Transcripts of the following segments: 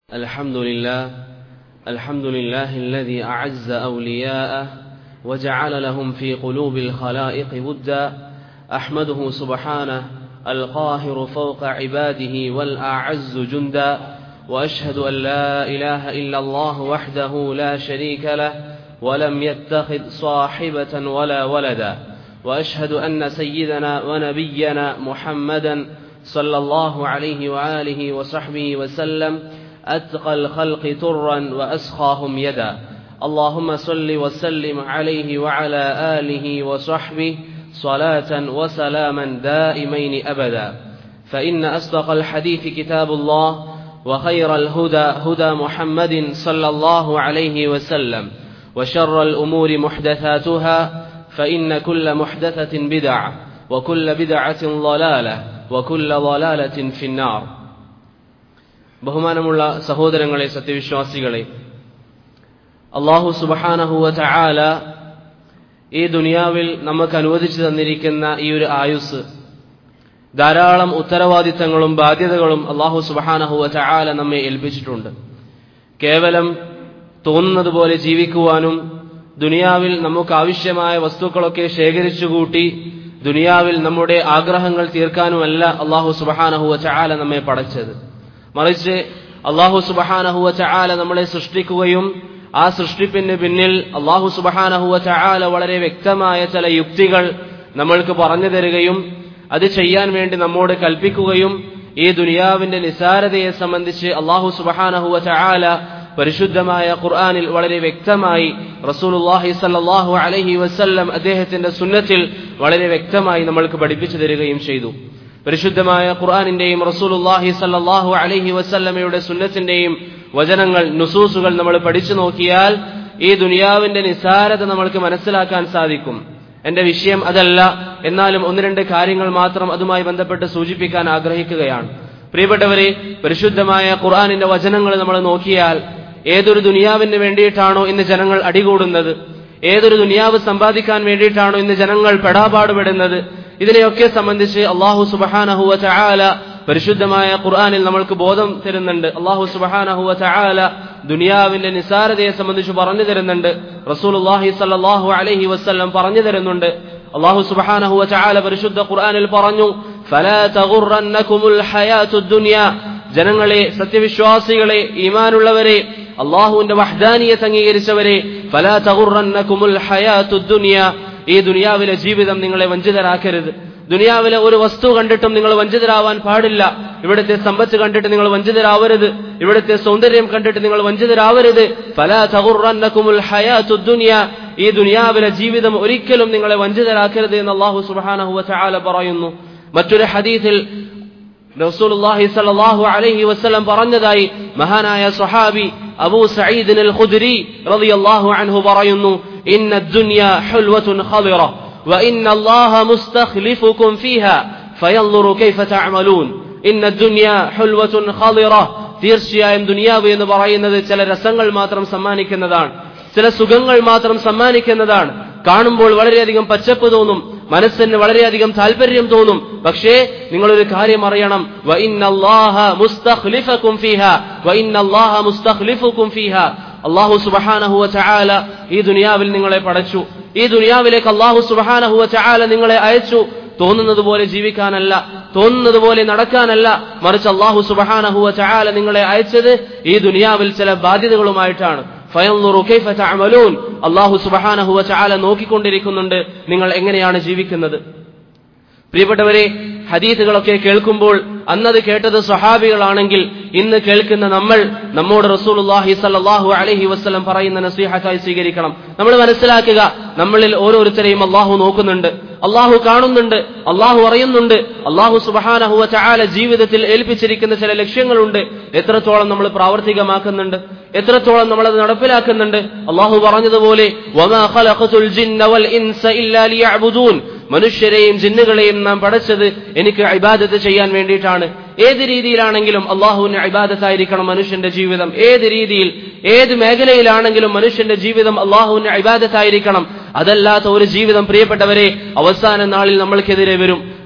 الحمد لله الحمد لله الذي أعز أولياءه وجعل لهم في قلوب الخلائق ودا أحمده سبحانه القاهر فوق عباده والأعز جندا وأشهد أن لا إله إلا الله وحده لا شريك له ولم يتخذ صاحبة ولا ولدا وأشهد أن سيدنا ونبينا محمدا صلى الله عليه وآله وصحبه وسلم أتقى الخلق ترا وأسخاهم يدا اللهم صل وسلم عليه وعلى آله وصحبه صلاة وسلاما دائمين أبدا فإن أصدق الحديث كتاب الله وخير الهدى هدى محمد صلى الله عليه وسلم وشر الأمور محدثاتها فإن كل محدثة بدعة وكل بدعة ضلالة وكل ضلالة في النار ബഹുമാനമുള്ള സഹോദരങ്ങളെ സത്യവിശ്വാസികളെ അള്ളാഹു സുബഹാനഹുവ ചായാല ഈ ദുനിയാവിൽ നമുക്ക് അനുവദിച്ചു തന്നിരിക്കുന്ന ഈ ഒരു ആയുസ് ധാരാളം ഉത്തരവാദിത്തങ്ങളും ബാധ്യതകളും അള്ളാഹു സുബഹാനഹുവ ചായാല നമ്മെ ഏൽപ്പിച്ചിട്ടുണ്ട് കേവലം തോന്നുന്നത് പോലെ ജീവിക്കുവാനും ദുനിയാവിൽ നമുക്ക് ആവശ്യമായ വസ്തുക്കളൊക്കെ ശേഖരിച്ചുകൂട്ടി ദുനിയാവിൽ നമ്മുടെ ആഗ്രഹങ്ങൾ തീർക്കാനുമല്ല അള്ളാഹു സുബഹാനഹുവ ചായാല നമ്മെ പടച്ചത് മറിച്ച് അള്ളാഹു സുബഹാനഹുവ ചായാല നമ്മളെ സൃഷ്ടിക്കുകയും ആ സൃഷ്ടിപ്പിന് പിന്നിൽ അള്ളാഹു സുബഹാനഹുവ ചായാല വളരെ വ്യക്തമായ ചില യുക്തികൾ നമ്മൾക്ക് പറഞ്ഞു തരികയും അത് ചെയ്യാൻ വേണ്ടി നമ്മോട് കൽപ്പിക്കുകയും ഈ ദുനിയാവിന്റെ നിസാരതയെ സംബന്ധിച്ച് അള്ളാഹു സുബഹാനഹുവ ചായാല പരിശുദ്ധമായ ഖുർആാനിൽ വളരെ വ്യക്തമായി റസൂലുല്ലാഹി സല്ലാഹു അലഹി വസ്ല്ലം അദ്ദേഹത്തിന്റെ സുന്നത്തിൽ വളരെ വ്യക്തമായി നമ്മൾക്ക് പഠിപ്പിച്ചു തരികയും ചെയ്തു പരിശുദ്ധമായ ഖുർആാനിന്റെയും റസൂലുല്ലാഹി സല്ലാഹു അലഹി വസല്ലമയുടെ സുന്നത്തിന്റെയും വചനങ്ങൾ നുസൂസുകൾ നമ്മൾ പഠിച്ചു നോക്കിയാൽ ഈ ദുനിയാവിന്റെ നിസാരത നമ്മൾക്ക് മനസ്സിലാക്കാൻ സാധിക്കും എന്റെ വിഷയം അതല്ല എന്നാലും ഒന്ന് രണ്ട് കാര്യങ്ങൾ മാത്രം അതുമായി ബന്ധപ്പെട്ട് സൂചിപ്പിക്കാൻ ആഗ്രഹിക്കുകയാണ് പ്രിയപ്പെട്ടവരെ പരിശുദ്ധമായ ഖുർആാനിന്റെ വചനങ്ങൾ നമ്മൾ നോക്കിയാൽ ഏതൊരു ദുനിയാവിന് വേണ്ടിയിട്ടാണോ ഇന്ന് ജനങ്ങൾ അടികൂടുന്നത് ഏതൊരു ദുനിയാവ് സമ്പാദിക്കാൻ വേണ്ടിയിട്ടാണോ ഇന്ന് ജനങ്ങൾ പെടാപാടുപെടുന്നത് ഇതിനെയൊക്കെ സംബന്ധിച്ച് അള്ളാഹു സുബഹാനഹുവ ചായാല പരിശുദ്ധമായ ഖുർആാനിൽ നമ്മൾക്ക് ബോധം തരുന്നുണ്ട് അള്ളാഹു സുബഹാനഹുവ ചായാല ദുനിയാവിന്റെ നിസാരതയെ സംബന്ധിച്ച് പറഞ്ഞു തരുന്നുണ്ട് റസൂൽ അള്ളാഹി സല്ലാഹു അലഹി വസ്ല്ലം പറഞ്ഞു തരുന്നുണ്ട് അള്ളാഹു സുബഹാനഹുവ ചായാല പരിശുദ്ധ ഖുർആാനിൽ പറഞ്ഞു ജനങ്ങളെ സത്യവിശ്വാസികളെ ഈമാനുള്ളവരെ അള്ളാഹുവിന്റെ വഹ്ദാനിയത്ത് അംഗീകരിച്ചവരെ ഫലാ തകുറന്നകുമുൽ ഹയാത്തുദ്ദുനിയ ഈ ദുനിയാവിലെ ജീവിതം നിങ്ങളെ വഞ്ചിതരാക്കരുത് ദുനിയാവിലെ ഒരു വസ്തു കണ്ടിട്ടും നിങ്ങൾ വഞ്ചിതരാവാൻ പാടില്ല ഇവിടുത്തെ സമ്പത്ത് കണ്ടിട്ട് നിങ്ങൾ വഞ്ചിതരാവരുത് ഇവിടുത്തെ സൗന്ദര്യം കണ്ടിട്ട് നിങ്ങൾ വഞ്ചിതരാവരുത് ഫലാ തകുറന്നകുമുൽ ഹയാത്തുദ്ദുനിയ ഈ ദുനിയാവിലെ ജീവിതം ഒരിക്കലും നിങ്ങളെ വഞ്ചിതരാക്കരുത് എന്ന് അള്ളാഹു സുബ്ഹാനഹു വതആല പറയുന്നു മറ്റൊരു ഹദീസിൽ റസൂലുള്ളാഹി സ്വല്ലല്ലാഹു അലൈഹി വസല്ലം പറഞ്ഞതായി മഹാനായ സ്വഹാബി അബൂ സഈദ് അൽ ഖുദ്രി റളിയല്ലാഹു അൻഹു പറയുന്നു ഇന്ന ദുനിയ ഹുൽവത്തുൻ ഖദിറ وإن الله مستخلفكم فيها فينظر كيف تعملون إن الدنيا حلوة خضرة തീർച്ചയായും ദുനിയാവ് എന്ന് പറയുന്നത് ചില രസങ്ങൾ മാത്രം സമ്മാനിക്കുന്നതാണ് ചില സുഖങ്ങൾ മാത്രം സമ്മാനിക്കുന്നതാണ് കാണുമ്പോൾ വളരെയധികം പച്ചപ്പ് തോന്നും മനസ്സിന് വളരെയധികം താല്പര്യം തോന്നും പക്ഷേ നിങ്ങളൊരു കാര്യം അറിയണം അള്ളാഹു സുബഹാനഹുവ ചായാല ഈ ദുനിയാവിൽ നിങ്ങളെ പടച്ചു ഈ ദുനിയാവിലേക്ക് അള്ളാഹു സുബഹാനഹുവ ചായാല നിങ്ങളെ അയച്ചു തോന്നുന്നത് പോലെ ജീവിക്കാനല്ല തോന്നുന്നത് പോലെ നടക്കാനല്ല മറിച്ച് അള്ളാഹു സുബഹാനഹുവ ചായാല നിങ്ങളെ അയച്ചത് ഈ ദുനിയാവിൽ ചില ബാധ്യതകളുമായിട്ടാണ് അള്ളാഹു സുബഹാനഹുവ ചാല നോക്കിക്കൊണ്ടിരിക്കുന്നുണ്ട് നിങ്ങൾ എങ്ങനെയാണ് ജീവിക്കുന്നത് പ്രിയപ്പെട്ടവരെ ഹദീസുകളൊക്കെ കേൾക്കുമ്പോൾ അന്നത് കേട്ടത് സ്വഹാബികളാണെങ്കിൽ ഇന്ന് കേൾക്കുന്ന നമ്മൾ നമ്മോട് റസൂലുല്ലാഹി സല്ലാഹു അലഹി വസ്ലം പറയുന്ന നസീഹത്തായി സ്വീകരിക്കണം നമ്മൾ മനസ്സിലാക്കുക നമ്മളിൽ ഓരോരുത്തരെയും അള്ളാഹു നോക്കുന്നുണ്ട് അള്ളാഹു കാണുന്നുണ്ട് അള്ളാഹു അറിയുന്നുണ്ട് അള്ളാഹു സുബഹാനഹുവ ചാല ജീവിതത്തിൽ ഏൽപ്പിച്ചിരിക്കുന്ന ചില ലക്ഷ്യങ്ങളുണ്ട് എത്രത്തോളം നമ്മൾ പ്രാവർത്തികമാക്കുന്നുണ്ട് എത്രത്തോളം നമ്മൾ അത് നടപ്പിലാക്കുന്നുണ്ട് അള്ളാഹു പറഞ്ഞതുപോലെ മനുഷ്യരെയും ജിന്നുകളെയും നാം പടച്ചത് എനിക്ക് ഇബാദത്ത് ചെയ്യാൻ വേണ്ടിയിട്ടാണ് ഏത് രീതിയിലാണെങ്കിലും അള്ളാഹുവിന് ഇബാദത്തായിരിക്കണം മനുഷ്യന്റെ ജീവിതം ഏത് രീതിയിൽ ഏത് മേഖലയിലാണെങ്കിലും മനുഷ്യന്റെ ജീവിതം അള്ളാഹുവിന് ഇബാദത്തായിരിക്കണം അതല്ലാത്ത ഒരു ജീവിതം പ്രിയപ്പെട്ടവരെ അവസാന നാളിൽ നമ്മൾക്കെതിരെ വരും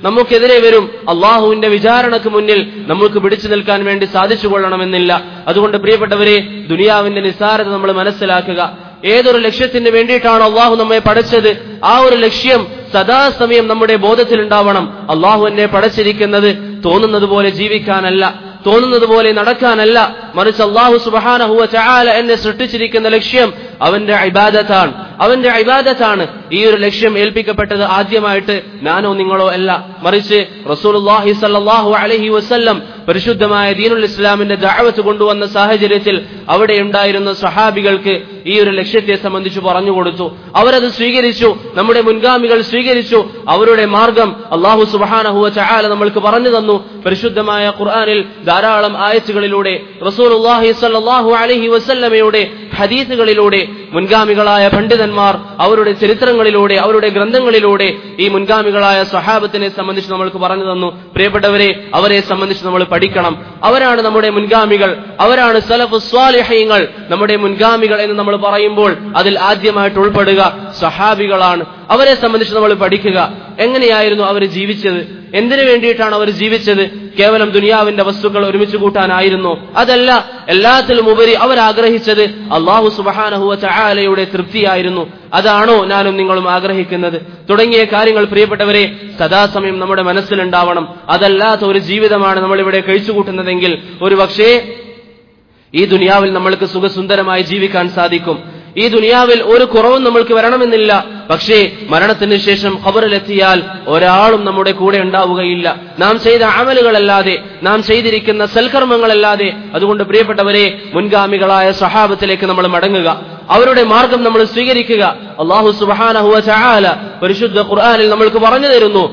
നമുക്കെതിരെ വരും അള്ളാഹുവിന്റെ വിചാരണക്ക് മുന്നിൽ നമുക്ക് പിടിച്ചു നിൽക്കാൻ വേണ്ടി സാധിച്ചു കൊള്ളണമെന്നില്ല അതുകൊണ്ട് പ്രിയപ്പെട്ടവരെ ദുനിയാവിന്റെ നിസ്സാരത നമ്മൾ മനസ്സിലാക്കുക ഏതൊരു ലക്ഷ്യത്തിന് വേണ്ടിയിട്ടാണ് അള്ളാഹു നമ്മെ പഠിച്ചത് ആ ഒരു ലക്ഷ്യം സദാസമയം നമ്മുടെ ബോധത്തിൽ ഉണ്ടാവണം അള്ളാഹു എന്നെ പടച്ചിരിക്കുന്നത് തോന്നുന്നത് പോലെ ജീവിക്കാനല്ല തോന്നുന്നത് പോലെ നടക്കാനല്ല മറിച്ച് അള്ളാഹു സുബഹാനഹുവ ചാല എന്നെ സൃഷ്ടിച്ചിരിക്കുന്ന ലക്ഷ്യം അവന്റെ ഇബാദത്താണ് അവന്റെ ഇബാദത്താണ് ഈ ഒരു ലക്ഷ്യം ഏൽപ്പിക്കപ്പെട്ടത് ആദ്യമായിട്ട് ഞാനോ നിങ്ങളോ അല്ല മറിച്ച് റസൂലുള്ളാഹി സല്ലല്ലാഹു അലൈഹി വസല്ലം പരിശുദ്ധമായ ദീനുൽ ഇസ്ലാമിന്റെ ദഅവത്ത് കൊണ്ടുവന്ന സാഹചര്യത്തിൽ അവിടെ ഉണ്ടായിരുന്ന സഹാബികൾക്ക് ഈ ഒരു ലക്ഷ്യത്തെ സംബന്ധിച്ച് പറഞ്ഞു കൊടുത്തു അവരത് സ്വീകരിച്ചു നമ്മുടെ മുൻഗാമികൾ സ്വീകരിച്ചു അവരുടെ മാർഗം അള്ളാഹു സുബഹാനഹുവ ചാല നമ്മൾക്ക് പറഞ്ഞു തന്നു പരിശുദ്ധമായ ഖുർആനിൽ ധാരാളം ആയത്തുകളിലൂടെ റസൂലുള്ളാഹി സല്ലല്ലാഹു അലൈഹി വസല്ലമയുടെ ഹദീസുകളിലൂടെ മുൻഗാമികളായ പണ്ഡിതന്മാർ അവരുടെ ചരിത്രങ്ങളിലൂടെ അവരുടെ ഗ്രന്ഥങ്ങളിലൂടെ ഈ മുൻഗാമികളായ സ്വഹാബത്തിനെ സംബന്ധിച്ച് നമ്മൾക്ക് പറഞ്ഞു തന്നു പ്രിയപ്പെട്ടവരെ അവരെ സംബന്ധിച്ച് നമ്മൾ പഠിക്കണം അവരാണ് നമ്മുടെ മുൻഗാമികൾ അവരാണ് സലഫ് സ്വാലിഹ്യങ്ങൾ നമ്മുടെ മുൻഗാമികൾ എന്ന് നമ്മൾ പറയുമ്പോൾ അതിൽ ആദ്യമായിട്ട് ഉൾപ്പെടുക സഹാബികളാണ് അവരെ സംബന്ധിച്ച് നമ്മൾ പഠിക്കുക എങ്ങനെയായിരുന്നു അവർ ജീവിച്ചത് എന്തിനു വേണ്ടിയിട്ടാണ് അവർ ജീവിച്ചത് കേവലം ദുനിയാവിന്റെ വസ്തുക്കൾ ഒരുമിച്ച് കൂട്ടാനായിരുന്നു അതല്ല എല്ലാത്തിലും ഉപരി അവർ ആഗ്രഹിച്ചത് അള്ളാഹു സുബഹാനഹുവ ചായാലയുടെ തൃപ്തിയായിരുന്നു അതാണോ ഞാനും നിങ്ങളും ആഗ്രഹിക്കുന്നത് തുടങ്ങിയ കാര്യങ്ങൾ പ്രിയപ്പെട്ടവരെ സദാസമയം നമ്മുടെ മനസ്സിലുണ്ടാവണം അതല്ലാത്ത ഒരു ജീവിതമാണ് നമ്മൾ ഇവിടെ കഴിച്ചുകൂട്ടുന്നതെങ്കിൽ ഒരു പക്ഷേ ഈ ദുനിയാവിൽ നമ്മൾക്ക് സുഖസുന്ദരമായി ജീവിക്കാൻ സാധിക്കും ഈ ദുനിയാവിൽ ഒരു കുറവും നമ്മൾക്ക് വരണമെന്നില്ല പക്ഷേ മരണത്തിന് ശേഷം ഖബറിലെത്തിയാൽ ഒരാളും നമ്മുടെ കൂടെ ഉണ്ടാവുകയില്ല നാം ചെയ്ത അമലുകളല്ലാതെ നാം ചെയ്തിരിക്കുന്ന സൽക്കർമ്മങ്ങളല്ലാതെ അതുകൊണ്ട് പ്രിയപ്പെട്ടവരെ മുൻഗാമികളായ സഹാബത്തിലേക്ക് നമ്മൾ മടങ്ങുക അവരുടെ മാർഗം നമ്മൾ സ്വീകരിക്കുക അള്ളാഹു സുബഹാനഹുവ ചാല പരിശുദ്ധ ഖുർആനിൽ നമ്മൾക്ക് പറഞ്ഞു തരുന്നു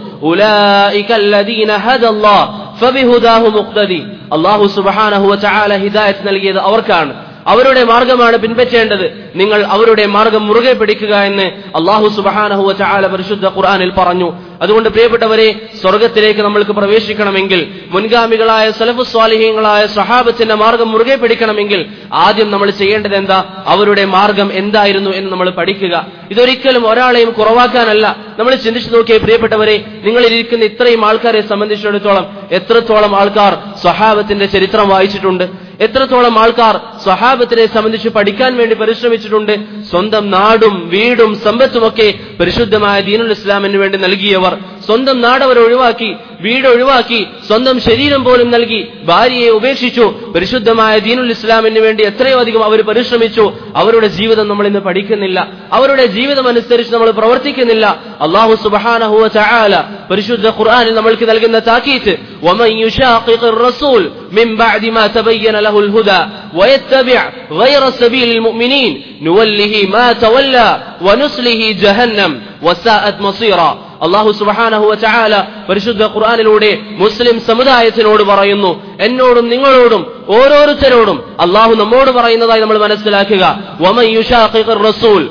അള്ളാഹു സുബഹാനഹുവ ചാല ഹിദായത്ത് നൽകിയത് അവർക്കാണ് അവരുടെ മാർഗമാണ് പിൻപറ്റേണ്ടത് നിങ്ങൾ അവരുടെ മാർഗം മുറുകെ പിടിക്കുക എന്ന് അള്ളാഹു സുബഹാനഹുവ ചാല പരിശുദ്ധ ഖുർആനിൽ പറഞ്ഞു അതുകൊണ്ട് പ്രിയപ്പെട്ടവരെ സ്വർഗത്തിലേക്ക് നമ്മൾക്ക് പ്രവേശിക്കണമെങ്കിൽ മുൻഗാമികളായ സലഫു സ്വാലിഹ്യങ്ങളായ സഹാബത്തിന്റെ മാർഗം മുറുകെ പിടിക്കണമെങ്കിൽ ആദ്യം നമ്മൾ ചെയ്യേണ്ടത് എന്താ അവരുടെ മാർഗം എന്തായിരുന്നു എന്ന് നമ്മൾ പഠിക്കുക ഇതൊരിക്കലും ഒരാളെയും കുറവാക്കാനല്ല നമ്മൾ ചിന്തിച്ചു നോക്കിയ പ്രിയപ്പെട്ടവരെ നിങ്ങൾ ഇരിക്കുന്ന ഇത്രയും ആൾക്കാരെ സംബന്ധിച്ചിടത്തോളം എത്രത്തോളം ആൾക്കാർ സ്വഹാബത്തിന്റെ ചരിത്രം വായിച്ചിട്ടുണ്ട് എത്രത്തോളം ആൾക്കാർ സ്വഹാബത്തിനെ സംബന്ധിച്ച് പഠിക്കാൻ വേണ്ടി പരിശ്രമിച്ചിട്ടുണ്ട് സ്വന്തം നാടും വീടും സമ്പത്തുമൊക്കെ പരിശുദ്ധമായ ദീനുൽ ഇസ്ലാമിന് വേണ്ടി നൽകിയവർ സ്വന്തം നാട് അവർ ഒഴിവാക്കി വീട് ഒഴിവാക്കി സ്വന്തം ശരീരം പോലും നൽകി ഭാര്യയെ ഉപേക്ഷിച്ചു പരിശുദ്ധമായ ദീനുൽ ഇസ്ലാമിന് വേണ്ടി എത്രയോ അധികം അവർ പരിശ്രമിച്ചു അവരുടെ ജീവിതം നമ്മൾ ഇന്ന് പഠിക്കുന്നില്ല അവരുടെ ജീവിതം അനുസരിച്ച് നമ്മൾ പ്രവർത്തിക്കുന്നില്ല അള്ളാഹു സുബഹാനഹുവ ചായാല പരിശുദ്ധ ഖുർആനിൽ നമ്മൾക്ക് നൽകുന്ന താക്കീത്ത് ومن يشاقق الرسول من بعد ما تبين له الهدى ويتبع غير سبيل المؤمنين نوله ما تولى ونسله جهنم وساءت مصيرا അള്ളാഹു സുബഹാനഹു ചായാല പരിശുദ്ധ ഖുർആാനിലൂടെ മുസ്ലിം സമുദായത്തിനോട് പറയുന്നു എന്നോടും നിങ്ങളോടും ഓരോരുത്തരോടും അള്ളാഹു നമ്മോട് പറയുന്നതായി നമ്മൾ മനസ്സിലാക്കുക റസൂൽ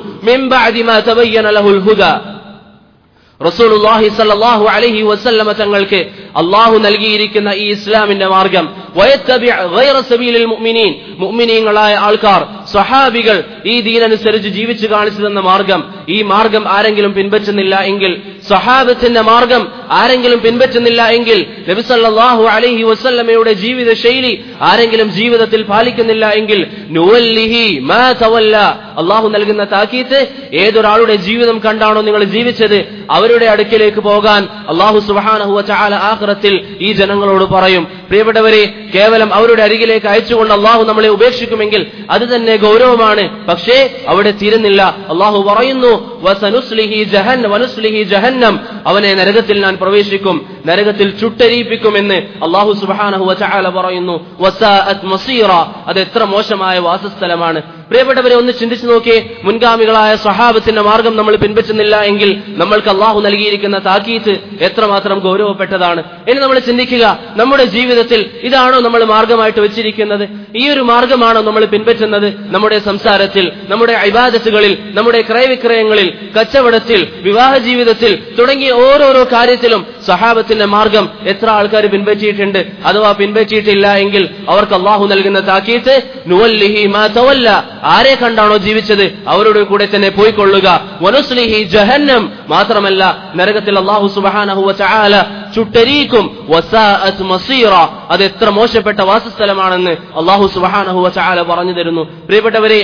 റസൂലുള്ളാഹി സല്ലല്ലാഹു അലൈഹി വസല്ലമ തങ്ങൾക്ക് അള്ളാഹു നൽകിയിരിക്കുന്ന ഈ ഇസ്ലാമിന്റെ മാർഗം മുഅ്മിനീൻ മുഅ്മിനീങ്ങളായ ആൾക്കാർ സ്വഹാബികൾ ഈ ദീനനുസരിച്ച് ജീവിച്ചു കാണിച്ചു തന്ന മാർഗം ഈ മാർഗം ആരെങ്കിലും പിൻപറ്റുന്നില്ല എങ്കിൽ സ്വഹാബത്തിന്റെ മാർഗം ആരെങ്കിലും പിൻപറ്റുന്നില്ല എങ്കിൽ നബി സല്ലല്ലാഹു അലൈഹി വസല്ലമയുടെ ജീവിത ശൈലി ആരെങ്കിലും ജീവിതത്തിൽ പാലിക്കുന്നില്ല എങ്കിൽ നുവല്ലിഹി മാ തവല്ല അള്ളാഹു നൽകുന്ന താക്കീത്ത് ഏതൊരാളുടെ ജീവിതം കണ്ടാണോ നിങ്ങൾ ജീവിച്ചത് അവരുടെ അടുക്കിലേക്ക് പോകാൻ അള്ളാഹു സുബഹാനഹുവ ചാല ആഹ്റത്തിൽ ഈ ജനങ്ങളോട് പറയും പ്രിയപ്പെട്ടവരെ കേവലം അവരുടെ അരികിലേക്ക് അയച്ചുകൊണ്ട് അള്ളാഹു നമ്മളെ ഉപേക്ഷിക്കുമെങ്കിൽ അത് തന്നെ ഗൗരവമാണ് പക്ഷേ അവിടെ തീരുന്നില്ല അള്ളാഹു പറയുന്നു ജഹന്നം അവനെ നരകത്തിൽ ഞാൻ പ്രവേശിക്കും നരകത്തിൽ ചുട്ടരിപ്പിക്കുമെന്ന് അള്ളാഹു സുബാനഹു ചാല പറയുന്നു അത് എത്ര മോശമായ വാസസ്ഥലമാണ് പ്രിയപ്പെട്ടവരെ ഒന്ന് ചിന്തിച്ചു നോക്കിയേ മുൻഗാമികളായ സ്വഹാബത്തിന്റെ മാർഗം നമ്മൾ പിൻപറ്റുന്നില്ല എങ്കിൽ നമ്മൾക്ക് അള്ളാഹു നൽകിയിരിക്കുന്ന താക്കീത്ത് എത്രമാത്രം ഗൗരവപ്പെട്ടതാണ് ഇനി നമ്മൾ ചിന്തിക്കുക നമ്മുടെ ജീവിതത്തിൽ ഇതാണോ നമ്മൾ മാർഗമായിട്ട് വെച്ചിരിക്കുന്നത് ഈ ഒരു മാർഗമാണോ നമ്മൾ പിൻപറ്റുന്നത് നമ്മുടെ സംസാരത്തിൽ നമ്മുടെ അഭിബാധത്തുകളിൽ നമ്മുടെ ക്രയവിക്രയങ്ങളിൽ കച്ചവടത്തിൽ വിവാഹ ജീവിതത്തിൽ തുടങ്ങിയ ഓരോരോ കാര്യത്തിലും സഹാബത്തിന്റെ മാർഗം എത്ര ആൾക്കാർ പിൻപറ്റിയിട്ടുണ്ട് അഥവാ പിൻപറ്റിയിട്ടില്ല എങ്കിൽ അവർക്ക് അള്ളാഹു നൽകുന്ന താക്കീത്ത് നുവല്ലിഹി മാ തവല്ല ആരെ കണ്ടാണോ ജീവിച്ചത് അവരുടെ കൂടെ തന്നെ പോയിക്കൊള്ളുക വനുസ്ലിഹി ജഹന്നം മാത്രമല്ല നരകത്തിൽ അള്ളാഹു സുബഹാനഹു ചാല ചുട്ടരീക്കും വസാഅത്ത് മസീറ അത് എത്ര മോശപ്പെട്ട വാസസ്ഥലമാണെന്ന് അള്ളാഹു സുബഹാനഹു ചാല പറഞ്ഞു തരുന്നു പ്രിയപ്പെട്ടവരെ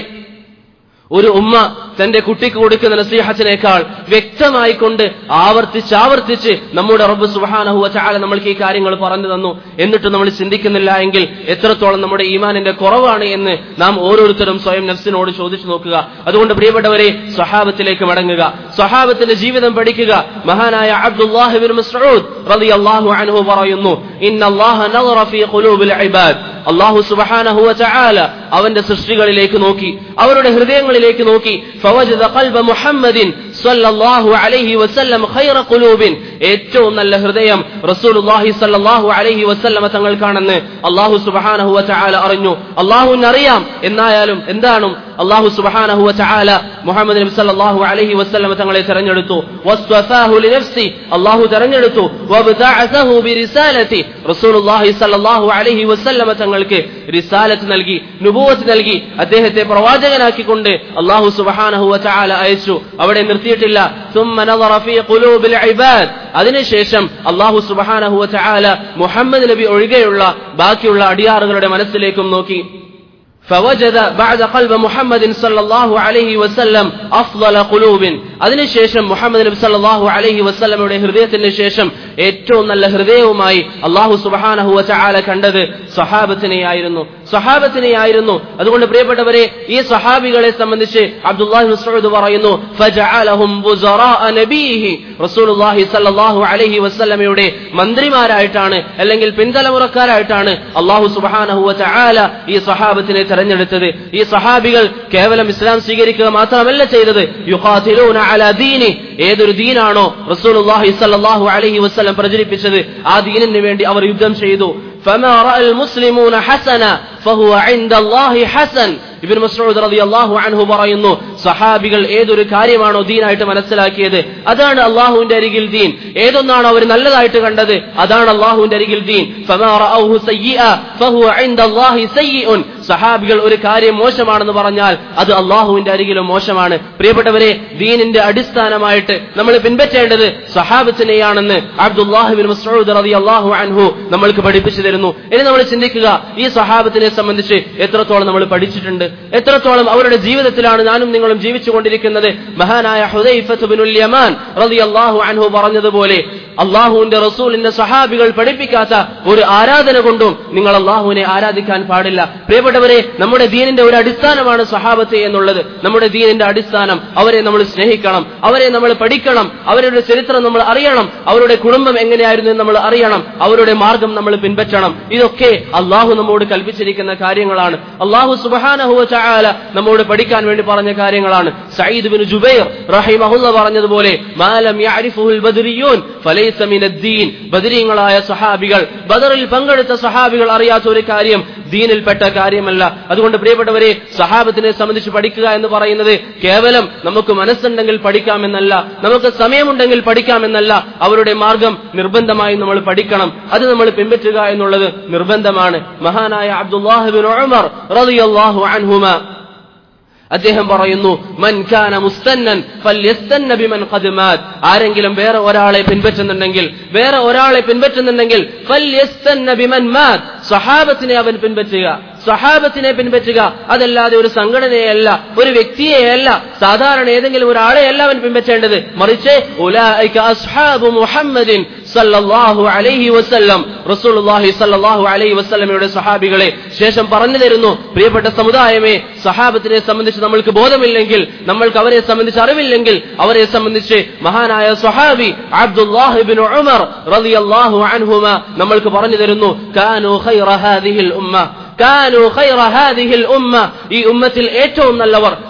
ഒരു ഉമ്മ തന്റെ കുട്ടിക്ക് കൊടുക്കുന്ന നസീഹത്തിനേക്കാൾ വ്യക്തമായി കൊണ്ട് ആവർത്തിച്ച് ആവർത്തിച്ച് നമ്മുടെ റബ്ബ് സുബഹാനഹുവ ചാല നമ്മൾക്ക് ഈ കാര്യങ്ങൾ പറഞ്ഞു തന്നു എന്നിട്ട് നമ്മൾ ചിന്തിക്കുന്നില്ല എങ്കിൽ എത്രത്തോളം നമ്മുടെ ഈമാനിന്റെ കുറവാണ് എന്ന് നാം ഓരോരുത്തരും സ്വയം നഫ്സിനോട് ചോദിച്ചു നോക്കുക അതുകൊണ്ട് പ്രിയപ്പെട്ടവരെ സ്വഹാബത്തിലേക്ക് മടങ്ങുക സ്വഹാബത്തിന്റെ ജീവിതം പഠിക്കുക മഹാനായ അബ്ദുല്ലാഹിബിൻ മസ്ഊദ് റളിയല്ലാഹു അൻഹു പറയുന്നു ഇന്നല്ലാഹ നളറ ഫീ ഖുലൂബിൽ ഇബാദ് അല്ലാഹു സുബ്ഹാനഹു വ തആല അവന്റെ സൃഷ്ടികളിലേക്ക് നോക്കി അവരുടെ ഹൃദയങ്ങളിലേക്ക് നോക്കി ഫവജദ ഖൽബ മുഹമ്മദിൻ സല്ലല്ലാഹു അലൈഹി വസല്ലം ഖൈറ ഖുലൂബിൻ ഏറ്റവും നല്ല ഹൃദയം റസൂലുള്ളാഹി സല്ലല്ലാഹു അലൈഹി വസല്ലമ തങ്ങൾക്കാണെന്ന് അല്ലാഹു സുബ്ഹാനഹു വ തആല അറിഞ്ഞു അല്ലാഹുവിന് അറിയാം എന്നായാലും എന്താണ് അല്ലാഹു സുബ്ഹാനഹു വ തആല മുഹമ്മദ് നബി സല്ലല്ലാഹു അലൈഹി വസല്ലമ തങ്ങളെ തെരഞ്ഞെടുത്തു വസ്തഫാഹു ലിനഫ്സി അല്ലാഹു തെരഞ്ഞെടുത്തു വബ്തഅസഹു ബിരിസാലതി റസൂലുള്ളാഹി സല്ലല്ലാഹു അലൈഹി വസല്ലമ തങ്ങൾക്ക് റിസാലത്ത് നൽകി നുബുവത്ത് നൽകി അദ്ദേഹത്തെ പ്രവാചകനാക്കിക്കൊണ്ട് അല്ലാഹു സുബ്ഹാനഹു വ തആല അയച്ചു അവിടെ നിർത്തിയിട്ടില്ല ثم نظر في قلوب العباد അതിനുശേഷം അല്ലാഹു സുബ്ഹാനഹു വ തആല മുഹമ്മദ് നബി ഒഴികെയുള്ള ബാക്കിയുള്ള അടിയാറുകളുടെ മനസ്സിലേക്കും നോക്കി فوجد بعد قلب محمد صلى الله عليه وسلم أفضل قلوب അതിനുശേഷം മുഹമ്മദ് നബി സല്ലല്ലാഹു അലൈഹി വസല്ലമയുടെ ഹൃദയത്തിന് ശേഷം ഏറ്റവും നല്ല ഹൃദയവുമായി അള്ളാഹു സുബ്ഹാനഹു വതആല കണ്ടത് സഹാബത്തിനെയായിരുന്നു സഹാബത്തിനെയായിരുന്നു അതുകൊണ്ട് പ്രിയപ്പെട്ടവരെ ഈ സഹാബികളെ സംബന്ധിച്ച് അബ്ദുല്ലാഹി മസ്ഊദ് പറയുന്നു ഫജഅലഹും വുസറാഅ നബീഹി റസൂലുള്ളാഹി സല്ലല്ലാഹു അലൈഹി വസല്ലമയുടെ മന്ത്രിമാരായിട്ടാണ് അല്ലെങ്കിൽ പിൻതലമുറക്കാരായിട്ടാണ് അള്ളാഹു സുബ്ഹാനഹു വതആല ഈ സഹാബത്തിനെ തെരഞ്ഞെടുത്തത് ഈ സഹാബികൾ കേവലം ഇസ്ലാം സ്വീകരിക്കുക മാത്രമല്ല ചെയ്തത് യുഖാതിലൂന അലാ ദീനി ഏതൊരു ദീനാണോ റസൂലുള്ളാഹി സ്വല്ലല്ലാഹു അലൈഹി വസല്ലം പ്രചരിപ്പിച്ചത് ആ ദീനിന് വേണ്ടി അവർ യുദ്ധം ചെയ്തു فما راى المسلمون حسنا فهو عند الله حسن ഇബിൻ മസ്ഊദ് റളിയല്ലാഹു അൻഹു പറയുന്നു സഹാബികൾ ഏതൊരു കാര്യമാണോ ദീനായിട്ട് മനസ്സിലാക്കിയത് അതാണ് അള്ളാഹുവിന്റെ അരികിൽ ദീൻ ഏതൊന്നാണോ അവർ നല്ലതായിട്ട് കണ്ടത് അതാണ് അള്ളാഹുവിന്റെ അരികിൽ ദീൻ ഫമാ റഅൗഹു സയ്യിഅ ഫഹുവ ഇൻദല്ലാഹി സയ്യിഉൻ സഹാബികൾ ഒരു കാര്യം മോശമാണെന്ന് പറഞ്ഞാൽ അത് അള്ളാഹുവിന്റെ അരികിലും മോശമാണ് പ്രിയപ്പെട്ടവരെ ദീനിന്റെ അടിസ്ഥാനമായിട്ട് നമ്മൾ പിൻപറ്റേണ്ടത് സഹാബത്തിനെയാണെന്ന് അബ്ദുല്ലാഹിബിൻ മസ്ഊദ് റളിയല്ലാഹു അൻഹു നമ്മൾക്ക് പഠിപ്പിച്ചു തരുന്നു ഇനി നമ്മൾ ചിന്തിക്കുക ഈ സഹാബത്തിനെ സംബന്ധിച്ച് എത്രത്തോളം നമ്മൾ പഠിച്ചിട്ടുണ്ട് എത്രത്തോളം അവരുടെ ജീവിതത്തിലാണ് ഞാനും നിങ്ങളും ജീവിച്ചുകൊണ്ടിരിക്കുന്നത് മഹാനായ ഹുദൈഫത്ത് ബിനുൽ യമാൻ റളിയല്ലാഹു അൻഹു പറഞ്ഞതുപോലെ അള്ളാഹുവിന്റെ റസൂലിന്റെ സഹാബികൾ പഠിപ്പിക്കാത്ത ഒരു ആരാധന കൊണ്ടും നിങ്ങൾ അള്ളാഹുവിനെ ആരാധിക്കാൻ പാടില്ല പ്രിയപ്പെട്ടവരെ നമ്മുടെ ദീനിന്റെ ഒരു അടിസ്ഥാനമാണ് സഹാബത്ത് എന്നുള്ളത് നമ്മുടെ ദീനിന്റെ അടിസ്ഥാനം അവരെ നമ്മൾ സ്നേഹിക്കണം അവരെ നമ്മൾ പഠിക്കണം അവരുടെ ചരിത്രം നമ്മൾ അറിയണം അവരുടെ കുടുംബം എങ്ങനെയായിരുന്നു എന്ന് നമ്മൾ അറിയണം അവരുടെ മാർഗം നമ്മൾ പിൻപറ്റണം ഇതൊക്കെ അള്ളാഹു നമ്മോട് കൽപ്പിച്ചിരിക്കുന്ന കാര്യങ്ങളാണ് അള്ളാഹു സുബഹാനഹുവ ചായാല നമ്മോട് പഠിക്കാൻ വേണ്ടി പറഞ്ഞ കാര്യങ്ങളാണ് സയ്യിദ് ബിൻ ജുബൈർ റഹിമഹുല്ല പറഞ്ഞതുപോലെ മാലം യഅരിഫുൽ ബദരിയൂൻ ഫലൈസ മിനദ്ദീൻ ബദരീങ്ങളായ സഹാബികൾ ബദറിൽ പങ്കെടുത്ത സഹാബികൾ അറിയാത്ത ഒരു കാര്യം ദീനിൽപ്പെട്ട കാര്യമല്ല അതുകൊണ്ട് പ്രിയപ്പെട്ടവരെ സഹാബത്തിനെ സംബന്ധിച്ച് പഠിക്കുക എന്ന് പറയുന്നത് കേവലം നമുക്ക് മനസ്സുണ്ടെങ്കിൽ പഠിക്കാമെന്നല്ല നമുക്ക് സമയമുണ്ടെങ്കിൽ പഠിക്കാമെന്നല്ല അവരുടെ മാർഗം നിർബന്ധമായി നമ്മൾ പഠിക്കണം അത് നമ്മൾ പിൻപറ്റുക എന്നുള്ളത് നിർബന്ധമാണ് മഹാനായ അബ്ദുല്ലാഹിബിൻ ഉമർ റളിയല്ലാഹു അൻഹുമ അദ്ദേഹം പറയുന്നു മൻ കാന മുസ്തന്നൻ ഫല്യസ്തന്ന ബിമൻ ഖദ് മാത് ആരെങ്കിലും വേറെ ഒരാളെ പിൻപറ്റുന്നുണ്ടെങ്കിൽ വേറെ ഒരാളെ പിൻപറ്റുന്നുണ്ടെങ്കിൽ ഫല്യസ്തന്ന ബിമൻ മാത് സഹാബത്തിനെ അവൻ പിൻപറ്റുക സഹാബത്തിനെ പിൻപറ്റുക അതല്ലാതെ ഒരു സംഘടനയല്ല ഒരു വ്യക്തിയെയല്ല സാധാരണ ഏതെങ്കിലും ഒരാളെയല്ല അവൻ പിൻപറ്റേണ്ടത് മറിച്ച് ഉലൈക അസ്ഹാബു മുഹമ്മദിൻ സല്ലല്ലാഹു അലൈഹി വസല്ലം റസൂലുള്ളാഹി സല്ലല്ലാഹു അലൈഹി വസല്ലമയുടെ സഹാബികളെ ശേഷം പറഞ്ഞു തരുന്നു പ്രിയപ്പെട്ട സമുദായമേ സഹാബത്തിനെ സംബന്ധിച്ച് നമ്മൾക്ക് ബോധമില്ലെങ്കിൽ നമ്മൾക്ക് അവരെ സംബന്ധിച്ച് അറിവില്ലെങ്കിൽ അവരെ സംബന്ധിച്ച് മഹാനായ സഹാബി അബ്ദുല്ലാഹിബിൻ ഉമർ റളിയല്ലാഹു അൻഹുമ നമ്മൾക്ക് പറഞ്ഞു തരുന്നു കാനു ഖൈറ ഹാദിഹിൽ ഉമ്മ കാനു ഖൈറ ഹാദിഹിൽ ഉമ്മ ഈ ഉമ്മത്തിൽ ഏറ്റവും നല്ലവർ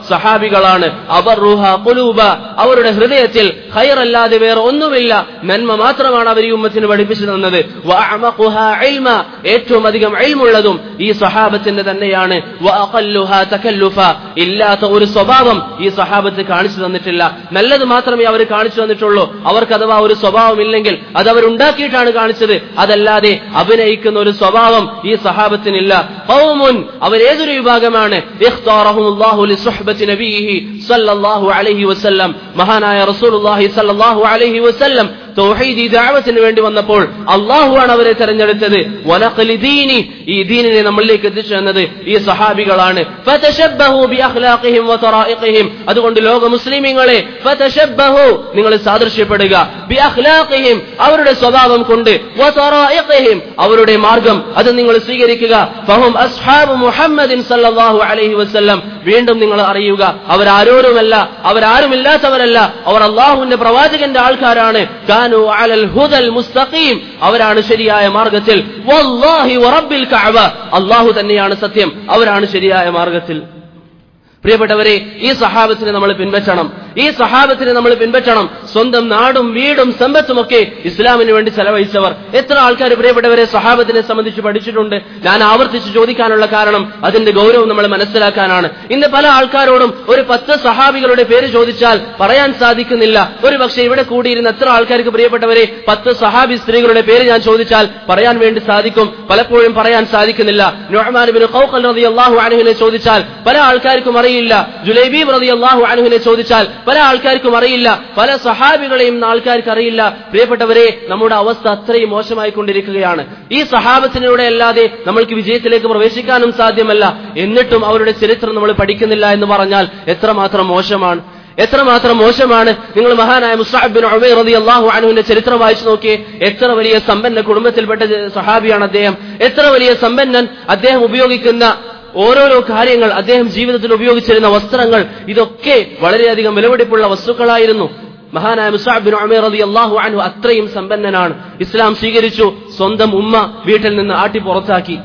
സഹാബികളാണ് അവർ റുഹ കുലൂബ അവരുടെ ഹൃദയത്തിൽ ഖൈറല്ലാതെ വേറെ ഒന്നുമില്ല നന്മ മാത്രമാണ് അവർ ഈ ഉമ്മത്തിന് പഠിപ്പിച്ചു തന്നത് വഅഅമഖുഹ ഇൽമ ഏറ്റവും അധികം ഇൽമുള്ളതും ഈ സഹാബത്തിന്റെ തന്നെയാണ് വഅഖല്ലുഹ തകല്ലുഫ ഇല്ലാത്ത ഒരു സ്വഭാവം ഈ സഹാബത്ത് കാണിച്ചു തന്നിട്ടില്ല നല്ലത് മാത്രമേ അവർ കാണിച്ചു തന്നിട്ടുള്ളൂ അവർക്ക് അഥവാ ഒരു സ്വഭാവം ഇല്ലെങ്കിൽ അത് അവർ ഉണ്ടാക്കിയിട്ടാണ് കാണിച്ചത് അതല്ലാതെ അഭിനയിക്കുന്ന ഒരു സ്വഭാവം ഈ സഹാബത്തിനില്ല ഖൗമുൻ അവർ ഏതൊരു വിഭാഗമാണ് ഇഖ്താറഹുമുല്ലാഹു ലിസുഹ്ബത്തി നബിയിഹി സല്ലല്ലാഹു അലൈഹി വസല്ലം മഹാനായ റസൂലുള്ളാഹി സല്ലല്ലാഹു അലൈഹി വസല്ലം തൗഹീദി ദഅവത്തിന് വേണ്ടി വന്നപ്പോൾ അള്ളാഹുവാണ് അവരെ തെരഞ്ഞെടുത്തത് വനഖലി ദീനി ഈ ദീനിനെ നമ്മളിലേക്ക് എത്തിച്ചു തന്നത് ഈ സഹാബികളാണ് ഫതശബ്ബഹു ബിഅഖ്ലാഖിഹിം വതറായിഖിഹിം അതുകൊണ്ട് ലോക മുസ്ലിമീങ്ങളെ ഫതശബ്ബഹു നിങ്ങൾ സാദൃശ്യപ്പെടുക ബിഅഖ്ലാഖിഹിം അവരുടെ സ്വഭാവം കൊണ്ട് വതറായിഖിഹിം അവരുടെ മാർഗം അത് നിങ്ങൾ സ്വീകരിക്കുക ഫഹും അസ്ഹാബു മുഹമ്മദിൻ സല്ലല്ലാഹു അലൈഹി വസല്ലം വീണ്ടും നിങ്ങൾ അറിയുക അവരാരോരുമല്ല അവരാരുമില്ലാത്തവരല്ല അവർ അള്ളാഹുവിന്റെ പ്രവാചകന്റെ ആൾക്കാരാണ് കാനു അലൽ ഹുദൽ മുസ്തഖീം അവരാണ് ശരിയായ മാർഗത്തിൽ വല്ലാഹി വറബ്ബിൽ കഅബ അള്ളാഹു തന്നെയാണ് സത്യം അവരാണ് ശരിയായ മാർഗത്തിൽ പ്രിയപ്പെട്ടവരെ ഈ സഹാബത്തിനെ നമ്മൾ പിൻപറ്റണം ഈ സഹാബത്തിനെ നമ്മൾ പിൻപറ്റണം സ്വന്തം നാടും വീടും സമ്പത്തുമൊക്കെ ഇസ്ലാമിന് വേണ്ടി ചെലവഴിച്ചവർ എത്ര ആൾക്കാർ പ്രിയപ്പെട്ടവരെ സഹാബത്തിനെ സംബന്ധിച്ച് പഠിച്ചിട്ടുണ്ട് ഞാൻ ആവർത്തിച്ച് ചോദിക്കാനുള്ള കാരണം അതിന്റെ ഗൗരവം നമ്മൾ മനസ്സിലാക്കാനാണ് ഇന്ന് പല ആൾക്കാരോടും ഒരു പത്ത് സഹാബികളുടെ പേര് ചോദിച്ചാൽ പറയാൻ സാധിക്കുന്നില്ല ഒരു പക്ഷേ ഇവിടെ കൂടിയിരുന്ന എത്ര ആൾക്കാർക്ക് പ്രിയപ്പെട്ടവരെ പത്ത് സഹാബി സ്ത്രീകളുടെ പേര് ഞാൻ ചോദിച്ചാൽ പറയാൻ വേണ്ടി സാധിക്കും പലപ്പോഴും പറയാൻ സാധിക്കുന്നില്ല നുഅ്മാൻ ബിൻ ഖൗഖൽ റളിയല്ലാഹു അൻഹുവിനെ ചോദിച്ചാൽ പല ആൾക്കാർക്കും അറിയില്ല ജുലൈബീബ് റളിയല്ലാഹു അൻഹുവിനെ ചോദിച്ചാൽ പല ആൾക്കാർക്കും അറിയില്ല പല സഹാബികളെയും ഇന്ന് ആൾക്കാർക്ക് അറിയില്ല പ്രിയപ്പെട്ടവരെ നമ്മുടെ അവസ്ഥ അത്രയും മോശമായിക്കൊണ്ടിരിക്കുകയാണ് ഈ സഹാബത്തിലൂടെ അല്ലാതെ നമ്മൾക്ക് വിജയത്തിലേക്ക് പ്രവേശിക്കാനും സാധ്യമല്ല എന്നിട്ടും അവരുടെ ചരിത്രം നമ്മൾ പഠിക്കുന്നില്ല എന്ന് പറഞ്ഞാൽ എത്രമാത്രം മോശമാണ് എത്രമാത്രം മോശമാണ് നിങ്ങൾ മഹാനായ മുസാബിൻ റളിയല്ലാഹു അൻഹുവിന്റെ ചരിത്രം വായിച്ചു നോക്കിയേ എത്ര വലിയ സമ്പന്ന കുടുംബത്തിൽപ്പെട്ട സഹാബിയാണ് അദ്ദേഹം എത്ര വലിയ സമ്പന്നൻ അദ്ദേഹം ഉപയോഗിക്കുന്ന ഓരോരോ കാര്യങ്ങൾ അദ്ദേഹം ജീവിതത്തിൽ ഉപയോഗിച്ചിരുന്ന വസ്ത്രങ്ങൾ ഇതൊക്കെ വളരെയധികം വിലപിടിപ്പുള്ള വസ്തുക്കളായിരുന്നു മഹാനായ മുസാബിൻ ഉമേർ റളിയല്ലാഹു അൻഹു അത്രയും സമ്പന്നനാണ് ഇസ്ലാം സ്വീകരിച്ചു സ്വന്തം ഉമ്മ വീട്ടിൽ നിന്ന് ആട്ടി പുറത്താക്കി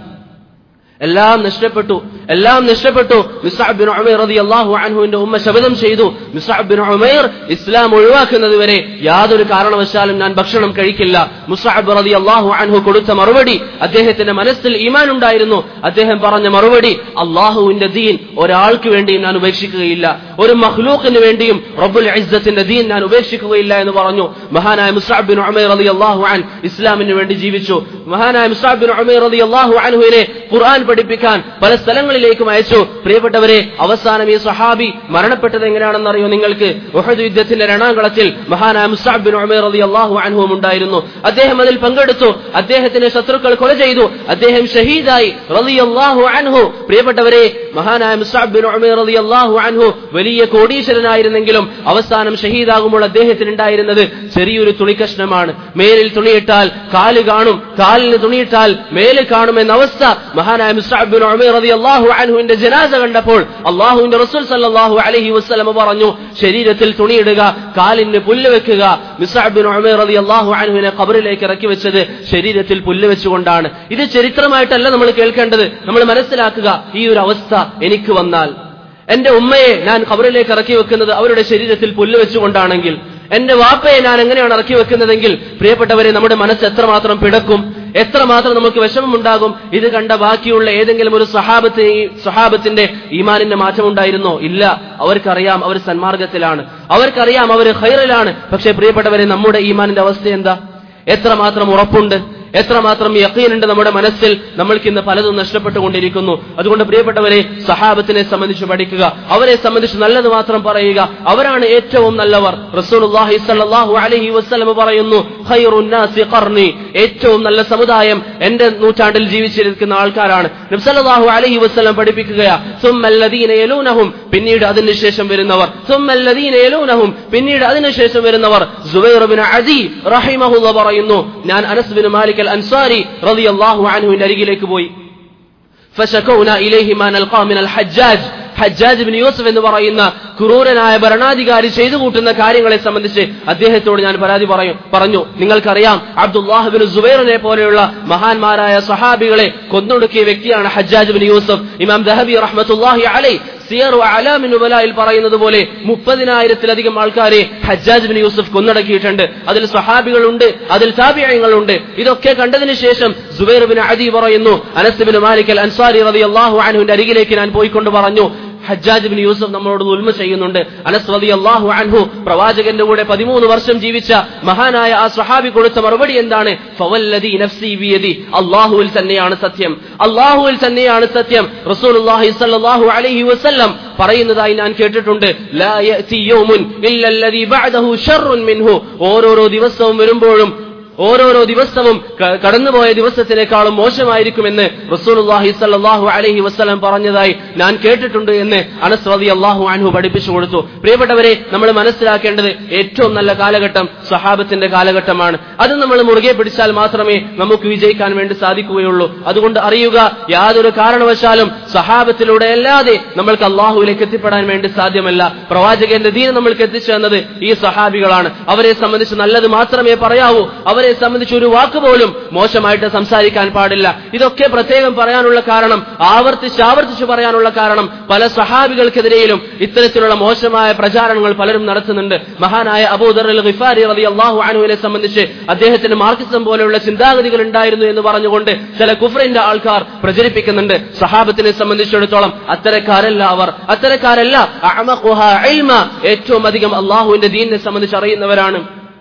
എല്ലാം നഷ്ടപ്പെട്ടു എല്ലാം നഷ്ടപ്പെട്ടു മിസ്അബിൻ ഉമൈർ റളിയല്ലാഹു അൻഹുവിന്റെ ഉമ്മ ശപഥം ചെയ്തു മിസ്അബിൻ ഉമൈർ ഇസ്ലാം ഒഴിവാക്കുന്നത് വരെ യാതൊരു കാരണവശാലും ഞാൻ ഭക്ഷണം കഴിക്കില്ല മുസ്അബ് റളിയല്ലാഹു അൻഹു കൊടുത്ത മറുപടി അദ്ദേഹത്തിന്റെ മനസ്സിൽ ഈമാൻ ഉണ്ടായിരുന്നു അദ്ദേഹം പറഞ്ഞ മറുപടി അള്ളാഹുവിന്റെ ദീൻ ഒരാൾക്ക് വേണ്ടിയും ഞാൻ ഉപേക്ഷിക്കുകയില്ല ഒരു മഹ്ലൂഖിന് വേണ്ടിയും റബ്ബുൽ ഇസ്സത്തിന്റെ ദീൻ ഞാൻ ഉപേക്ഷിക്കുകയില്ല എന്ന് പറഞ്ഞു മഹാനായ മുസ്അബിൻ ഉമൈർ റളിയല്ലാഹു അൻ ഇസ്ലാമിന് വേണ്ടി ജീവിച്ചു മഹാനായ മുസ്അബിൻ ഉമൈർ റളിയല്ലാഹു അൻഹുവിനെ ഖുർആൻ പഠിപ്പിക്കാൻ പല സ്ഥലങ്ങളിലേക്കും അയച്ചു പ്രിയപ്പെട്ടവരെ അവസാനം ഈ സഹാബി മരണപ്പെട്ടത് എങ്ങനെയാണെന്ന് അറിയോ നിങ്ങൾക്ക് ഉഹദ് യുദ്ധത്തിന്റെ രണാങ്കളത്തിൽ മഹാനായ മുസ്താബിൻ ഉമേർ റളിയല്ലാഹു അൻഹുവും ഉണ്ടായിരുന്നു അദ്ദേഹം അതിൽ പങ്കെടുത്തു അദ്ദേഹത്തിന്റെ ശത്രുക്കൾ കൊല ചെയ്തു അദ്ദേഹം ഷഹീദായി റളിയല്ലാഹു അൻഹു പ്രിയപ്പെട്ടവരെ മഹാനായ മുസ്താബിൻ ഉമേർ റളിയല്ലാഹു അൻഹു വലിയ കോടീശ്വരനായിരുന്നെങ്കിലും അവസാനം ഷഹീദാകുമ്പോൾ അദ്ദേഹത്തിന് ഉണ്ടായിരുന്നത് ചെറിയൊരു തുണിക്കഷ്ണമാണ് മേലിൽ തുണിയിട്ടാൽ കാല് കാണും കാലിന് തുണിയിട്ടാൽ മേല് കാണുമെന്ന അവസ്ഥ മഹാനായ മുസ്തഅബിൻ ഉമൈർ റളിയല്ലാഹു അൻഹുവിന്റെ ജനാസ കണ്ടപ്പോൾ അള്ളാഹുവിന്റെ റസൂൽ സല്ലല്ലാഹു അലൈഹി വസല്ലം പറഞ്ഞു ശരീരത്തിൽ തുണിയിടുക കാലിന് പുല്ല് വെക്കുക മുസ്തഅബിൻ ഉമൈർ റളിയല്ലാഹു അൻഹുവിനെ ഖബറിലേക്ക് ഇറക്കി വെച്ചത് ശരീരത്തിൽ പുല്ല് വെച്ചുകൊണ്ടാണ് ഇത് ചരിത്രമായിട്ടല്ല നമ്മൾ കേൾക്കേണ്ടത് നമ്മൾ മനസ്സിലാക്കുക ഈ ഒരു അവസ്ഥ എനിക്ക് വന്നാൽ എന്റെ ഉമ്മയെ ഞാൻ ഖബറിലേക്ക് ഇറക്കി വെക്കുന്നത് അവരുടെ ശരീരത്തിൽ പുല്ല് വെച്ചുകൊണ്ടാണെങ്കിൽ എന്റെ വാപ്പയെ ഞാൻ എങ്ങനെയാണ് ഇറക്കി വെക്കുന്നതെങ്കിൽ പ്രിയപ്പെട്ടവരെ നമ്മുടെ മനസ്സ് എത്രമാത്രം പിടക്കും എത്രമാത്രം നമുക്ക് വിഷമമുണ്ടാകും ഇത് കണ്ട ബാക്കിയുള്ള ഏതെങ്കിലും ഒരു സഹാബത്തിന് സഹാബത്തിന്റെ ഈമാനിന്റെ മാറ്റമുണ്ടായിരുന്നോ ഇല്ല അവർക്കറിയാം അവർ സന്മാർഗത്തിലാണ് അവർക്കറിയാം അവർ ഹൈറിലാണ് പക്ഷേ പ്രിയപ്പെട്ടവരെ നമ്മുടെ ഈമാനിന്റെ അവസ്ഥ എന്താ എത്രമാത്രം ഉറപ്പുണ്ട് എത്രമാത്രം യക്കീനുണ്ട് നമ്മുടെ മനസ്സിൽ നമ്മൾക്ക് ഇന്ന് പലതും നഷ്ടപ്പെട്ടുകൊണ്ടിരിക്കുന്നു അതുകൊണ്ട് പ്രിയപ്പെട്ടവരെ സഹാബത്തിനെ സംബന്ധിച്ച് പഠിക്കുക അവരെ സംബന്ധിച്ച് നല്ലത് മാത്രം പറയുക അവരാണ് ഏറ്റവും നല്ലവർ റസൂലുള്ളാഹി സ്വല്ലല്ലാഹു അലൈഹി വസല്ലം പറയുന്നു ഖൈറുൻ നാസി ഖർനി ഏറ്റവും നല്ല സമുദായം എന്റെ നൂറ്റാണ്ടിൽ ജീവിച്ചിരിക്കുന്ന ആൾക്കാരാണ് നബി സല്ലല്ലാഹു അലൈഹി വസല്ലം പഠിപ്പിക്കുകയാ സുമ്മല്ലദീന യലൂനഹും പിന്നീട് അതിനുശേഷം വരുന്നവർ സുമ്മല്ലദീന യലൂനഹും പിന്നീട് അതിനുശേഷം വരുന്നവർ സുബൈർ ബിൻ അദി റഹിമഹുള്ള പറയുന്നു ഞാൻ Anas bin Malik al Ansari റളിയല്ലാഹു അൻഹുവിന്റെ അരികിലേക്ക് പോയി فشكونا إليه ما نلقى من الحجاج ഹജ്ജാജ് ബിൻ യൂസഫ് എന്ന് പറയുന്ന ക്രൂരനായ ഭരണാധികാരി ചെയ്തു കൂട്ടുന്ന കാര്യങ്ങളെ സംബന്ധിച്ച് അദ്ദേഹത്തോട് ഞാൻ പരാതി പറയും പറഞ്ഞു നിങ്ങൾക്കറിയാം അബ്ദുല്ലാഹ് ബിൻ സുബൈറിനെ പോലെയുള്ള മഹാന്മാരായ സഹാബികളെ കൊന്നൊടുക്കിയ വ്യക്തിയാണ് ഹജ്ജാജ് ബിൻ യൂസഫ് ഇമാം ദഹബി റഹ്മത്തുല്ലാഹി അലൈ സിയറു അലാമിൻ ഉബലായിൽ പറയുന്നത് പോലെ മുപ്പതിനായിരത്തിലധികം ആൾക്കാരെ ഹജ്ജാജ് ബിൻ യൂസുഫ് കൊന്നടക്കിയിട്ടുണ്ട് അതിൽ സ്വഹാബികളുണ്ട് അതിൽ താബിയങ്ങളുണ്ട് ഇതൊക്കെ കണ്ടതിന് ശേഷം സുബൈർ ബിൻ അദി പറയുന്നു Anas bin Malik al Ansari റളിയല്ലാഹു അൻഹുവിന്റെ അരികിലേക്ക് ഞാൻ പോയിക്കൊണ്ട് പറഞ്ഞു ഹജ്ജാജ് ബിൻ യൂസഫ് നമ്മളോട് ഉൽമ ചെയ്യുന്നുണ്ട് അനസ് റളിയല്ലാഹു അൻഹു പ്രവാചകന്റെ കൂടെ പതിമൂന്ന് വർഷം ജീവിച്ച മഹാനായ ആ സ്വഹാബി കൊടുത്ത മറുപടി എന്താണ് ഫവല്ലദി നഫ്സി ബിയദി അല്ലാഹുവിൽ തന്നെയാണ് സത്യം അല്ലാഹുവിൽ തന്നെയാണ് സത്യം റസൂലുള്ളാഹി സ്വല്ലല്ലാഹു അലൈഹി വസല്ലം പറയുന്നതായി ഞാൻ കേട്ടിട്ടുണ്ട് ലാ യഅതി യൗമുൻ ഇല്ലല്ലദി ബഅദഹു ശർറുൻ മിൻഹു ഓരോരോ ദിവസവും വരുമ്പോഴും ഓരോരോ ദിവസവും ക- കടന്നുപോയ ദിവസത്തിനേക്കാളും മോശമായിരിക്കുമെന്ന് റസൂലുള്ളാഹി സ്വല്ലല്ലാഹു അലൈഹി വസല്ലം പറഞ്ഞതായി ഞാൻ കേട്ടിട്ടുണ്ട് എന്ന് അനസ് റളിയല്ലാഹു അൻഹു പഠിപ്പിച്ചു കൊടുത്തു പ്രിയപ്പെട്ടവരെ നമ്മൾ മനസ്സിലാക്കേണ്ടത് ഏറ്റവും നല്ല കാലഘട്ടം സഹാബത്തിന്റെ കാലഘട്ടമാണ് അത് നമ്മൾ മുറുകെ പിടിച്ചാൽ മാത്രമേ നമുക്ക് വിജയിക്കാൻ വേണ്ടി സാധിക്കുകയുള്ളൂ അതുകൊണ്ട് അറിയുക യാതൊരു കാരണവശാലും സഹാബത്തിലൂടെ അല്ലാതെ നമ്മൾക്ക് അള്ളാഹുവിലേക്ക് എത്തിപ്പെടാൻ വേണ്ടി സാധ്യമല്ല പ്രവാചകന്റെ ദീനം നമ്മൾക്ക് എത്തിച്ചു തന്നത് ഈ സഹാബികളാണ് അവരെ സംബന്ധിച്ച് നല്ലത് മാത്രമേ പറയാവൂ അവരെ സംബന്ധിച്ച് ഒരു വാക്ക് പോലും മോശമായിട്ട് സംസാരിക്കാൻ പാടില്ല ഇതൊക്കെ പ്രത്യേകം പറയാനുള്ള കാരണം ആവർത്തിച്ച് ആവർത്തിച്ച് പറയാനുള്ള കാരണം പല സഹാബികൾക്കെതിരെയും ഇത്തരത്തിലുള്ള മോശമായ പ്രചാരണങ്ങൾ പലരും നടത്തുന്നുണ്ട് മഹാനായ അബൂദർ അൽ ഗിഫാരി റതി അള്ളാഹു അനുവിനെ സംബന്ധിച്ച് അദ്ദേഹത്തിന് മാർക്സിസം പോലെയുള്ള ചിന്താഗതികൾ ഉണ്ടായിരുന്നു എന്ന് പറഞ്ഞുകൊണ്ട് ചില കുഫറിന്റെ ആൾക്കാർ പ്രചരിപ്പിക്കുന്നുണ്ട് സഹാബത്തിനെ സംബന്ധിച്ചിടത്തോളം അത്തരക്കാരല്ല അവർ അത്തരക്കാരല്ല അഅമഖുഹ ഇൽമ. ഏറ്റവും അധികം അള്ളാഹുവിന്റെ ദീനിനെ സംബന്ധിച്ച് അറിയുന്നവരാണ്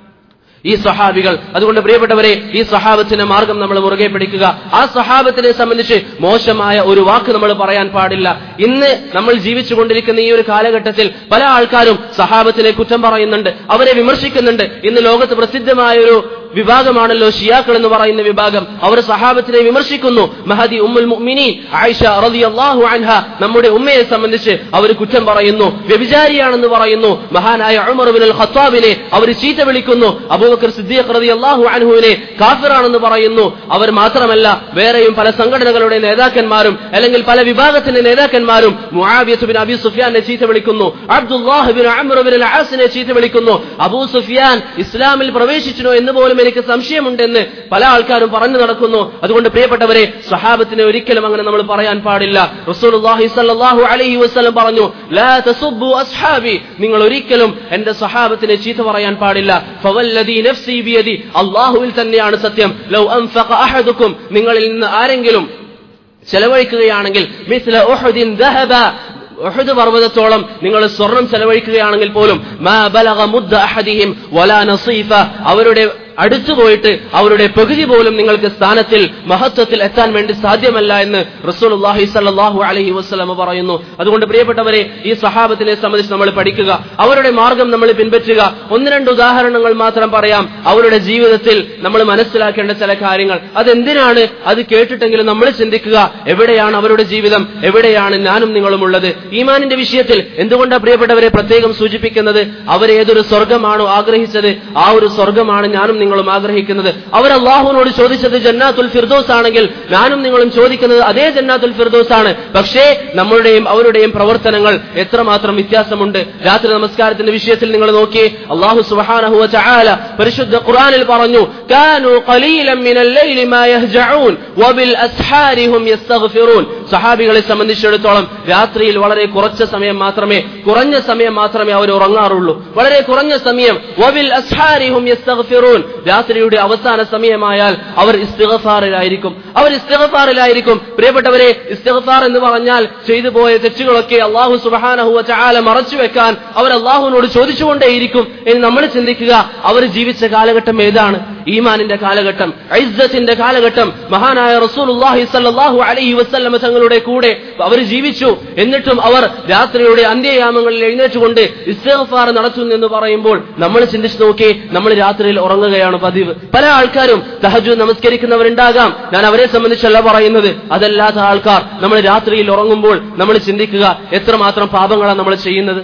ഈ സഹാബികൾ അതുകൊണ്ട് പ്രിയപ്പെട്ടവരെ ഈ സഹാബത്തിന്റെ മാർഗം നമ്മൾ മുറുകെ പിടിക്കുക ആ സഹാബത്തിനെ സംബന്ധിച്ച് മോശമായ ഒരു വാക്ക് നമ്മൾ പറയാൻ പാടില്ല ഇന്ന് നമ്മൾ ജീവിച്ചുകൊണ്ടിരിക്കുന്ന ഈ ഒരു കാലഘട്ടത്തിൽ പല ആൾക്കാരും സഹാബത്തിനെ കുറ്റം പറയുന്നുണ്ട് അവരെ വിമർശിക്കുന്നുണ്ട് ഇന്ന് ലോകത്ത് പ്രസിദ്ധമായ ഒരു വിഭാഗമാണല്ലോ ഷിയാക്കൾ എന്ന് പറയുന്ന വിഭാഗം അവർ സഹാബത്തിനെ വിമർശിക്കുന്നു മഹദി ഉമ്മുൽ മുഅ്മിനീൻ ആയിഷ റളിയല്ലാഹു അൻഹ നമ്മുടെ ഉമ്മയെ സംബന്ധിച്ച് അവർ കുറ്റം പറയുന്നു വ്യഭിചാരിയാണെന്ന് പറയുന്നു മഹാനായ ഉമർ ബിൻ അൽ ഖത്താബിനെ അവർ ചീത്ത വിളിക്കുന്നു അബൂബക്കർ സിദ്ദീഖ് റളിയല്ലാഹു അൻഹുവിനെ കാഫിറാണെന്ന് പറയുന്നു അവർ മാത്രമല്ല വേറെയും പല സംഘടനകളുടെ നേതാക്കന്മാരും അല്ലെങ്കിൽ പല വിഭാഗത്തിന്റെ നേതാക്കന്മാരും മുആവിയത്ത് ബിൻ അബി സുഫിയാനെ ചീത്ത വിളിക്കുന്നു Abdullah bin Amr bin al ആസിനെ ചീത്ത വിളിക്കുന്നു അബൂ സുഫിയാൻ ഇസ്ലാമിൽ പ്രവേശിച്ചിനോ എന്ന് പോലും എനിക്ക് സംശയമുണ്ടെന്ന് പല ആൾക്കാരും പറഞ്ഞു നടക്കുന്നു അതുകൊണ്ട് പ്രിയപ്പെട്ടവരെ സഹാബത്തിനെ ഒരിക്കലും അങ്ങനെ നമ്മൾ പറയാൻ പാടില്ല റസൂലുള്ളാഹി സ്വല്ലല്ലാഹു അലൈഹി വസല്ലം പറഞ്ഞു ലാ തസുബ്ബു അസ്ഹാബി നിങ്ങൾ ഒരിക്കലും എന്റെ സഹാബത്തിനെ ചീത്ത പറയാൻ പാടില്ല ഫവല്ലദി നഫ്സി ബിയദി അല്ലാഹുവിൽ തന്നെയാണ് സത്യം ലൗ അൻഫഖ അഹദുക്കും നിങ്ങളിൽ നിന്ന് ആരെങ്കിലും ചെലവഴിക്കുകയാണെങ്കിൽ മിസ്ല ഉഹുദിൻ ദഹബ ഉഹദ് പർവ്വതത്തോളം നിങ്ങൾ സ്വർണം ചെലവഴിക്കുകയാണെങ്കിൽ പോലും മാ ബലഗ മുദ്ദ അഹദിഹിം വലാ നസീഫ അവരുടെ അടുത്തു പോയിട്ട് അവരുടെ പകുതി പോലും നിങ്ങൾക്ക് സ്ഥാനത്തിൽ മഹത്വത്തിൽ എത്താൻ വേണ്ടി സാധ്യമല്ല എന്ന് റസൂലുള്ളാഹി സ്വല്ലല്ലാഹു അലൈഹി വസല്ലമ പറയുന്നു അതുകൊണ്ട് പ്രിയപ്പെട്ടവരെ ഈ സഹാബത്തിനെ സംബന്ധിച്ച് നമ്മൾ പഠിക്കുക അവരുടെ മാർഗം നമ്മൾ പിൻപറ്റുക ഒന്ന് രണ്ട് ഉദാഹരണങ്ങൾ മാത്രം പറയാം അവരുടെ ജീവിതത്തിൽ നമ്മൾ മനസ്സിലാക്കേണ്ട ചില കാര്യങ്ങൾ അതെന്തിനാണ് അത് കേട്ടിട്ടെങ്കിലും നമ്മൾ ചിന്തിക്കുക എവിടെയാണ് അവരുടെ ജീവിതം എവിടെയാണ് ഞാനും നിങ്ങളും ഉള്ളത് ഈമാനിന്റെ വിഷയത്തിൽ എന്തുകൊണ്ടാണ് പ്രിയപ്പെട്ടവരെ പ്രത്യേകം സൂചിപ്പിക്കുന്നത് അവരേതൊരു സ്വർഗമാണോ ആഗ്രഹിച്ചത് ആ ഒരു സ്വർഗമാണ് ഞാനും നിങ്ങളും ആഗ്രഹിക്കുന്നത് അവർ അള്ളാഹുവിനോട് ചോദിച്ചത് ജന്നാത്തുൽ ഫിർദോസ് ആണെങ്കിൽ ഞാനും നിങ്ങളും ചോദിക്കുന്നത് അതേ ജന്നാത്തുൽ ഫിർദോസ് ആണ് പക്ഷേ നമ്മളുടെയും അവരുടെയും പ്രവർത്തനങ്ങൾ എത്രമാത്രം വ്യത്യാസമുണ്ട് രാത്രി നമസ്കാരത്തിന്റെ വിഷയത്തിൽ നിങ്ങൾ നോക്കിയേ അള്ളാഹു സുബ്ഹാനഹു വ തആല പരിശുദ്ധ ഖുർആനിൽ പറഞ്ഞു കാനു ഖലീലൻ മിനൽ ലൈലി മാ യഹ്ജഊൻ വബിൽ അസ്ഹാരി ഹും യസ്തഗ്ഫിറൂൻ സഹാബികളെ സംബന്ധിച്ചിടത്തോളം രാത്രിയിൽ വളരെ കുറച്ച സമയം മാത്രമേ കുറഞ്ഞ സമയം മാത്രമേ അവർ ഉറങ്ങാറുള്ളൂ വളരെ കുറഞ്ഞ സമയം വബിൽ അസ്ഹാരി ഹും യസ്തഗ്ഫിറൂൻ രാത്രിയുടെ അവസാന സമയമായാൽ അവർ ഇസ്തിഗ്ഫാറിലായിരിക്കും അവർ ഇസ്തിഗ്ഫാറിലായിരിക്കും പ്രിയപ്പെട്ടവരെ ഇസ്തിഗ്ഫാർ എന്ന് പറഞ്ഞാൽ ചെയ്തു പോയ തെറ്റുകളൊക്കെ അള്ളാഹു സുബ്ഹാനഹു വ തആല മറച്ചു വെക്കാൻ അവർ അള്ളാഹുവിനോട് ചോദിച്ചുകൊണ്ടേയിരിക്കും ഇനി നമ്മൾ ചിന്തിക്കുക അവർ ജീവിച്ച കാലഘട്ടം ഏതാണ് ഈമാനിന്റെ കാലഘട്ടം ഐസത്തിന്റെ കാലഘട്ടം മഹാനായ റസൂലുള്ളാഹി സ്വല്ലല്ലാഹു അലൈഹി വസല്ലമ തങ്ങളുടെ കൂടെ അവർ ജീവിച്ചു എന്നിട്ടും അവർ രാത്രിയുടെ അന്ത്യയാമങ്ങളിൽ എഴുന്നേറ്റുകൊണ്ട് ഇസ്തിഗ്ഫാർ നടത്തുന്നു എന്ന് പറയുമ്പോൾ നമ്മൾ ചിന്തിച്ചു നോക്കി നമ്മൾ രാത്രിയിൽ ഉറങ്ങുകയാണ് പതിവ് പല ആൾക്കാരും തഹജു നമസ്കരിക്കുന്നവരുണ്ടാകാം ഞാൻ അവരെ സംബന്ധിച്ചല്ല പറയുന്നത് അതല്ലാത്ത ആൾക്കാർ നമ്മൾ രാത്രിയിൽ ഉറങ്ങുമ്പോൾ നമ്മൾ ചിന്തിക്കുക എത്രമാത്രം പാപങ്ങളാണ് നമ്മൾ ചെയ്യുന്നത്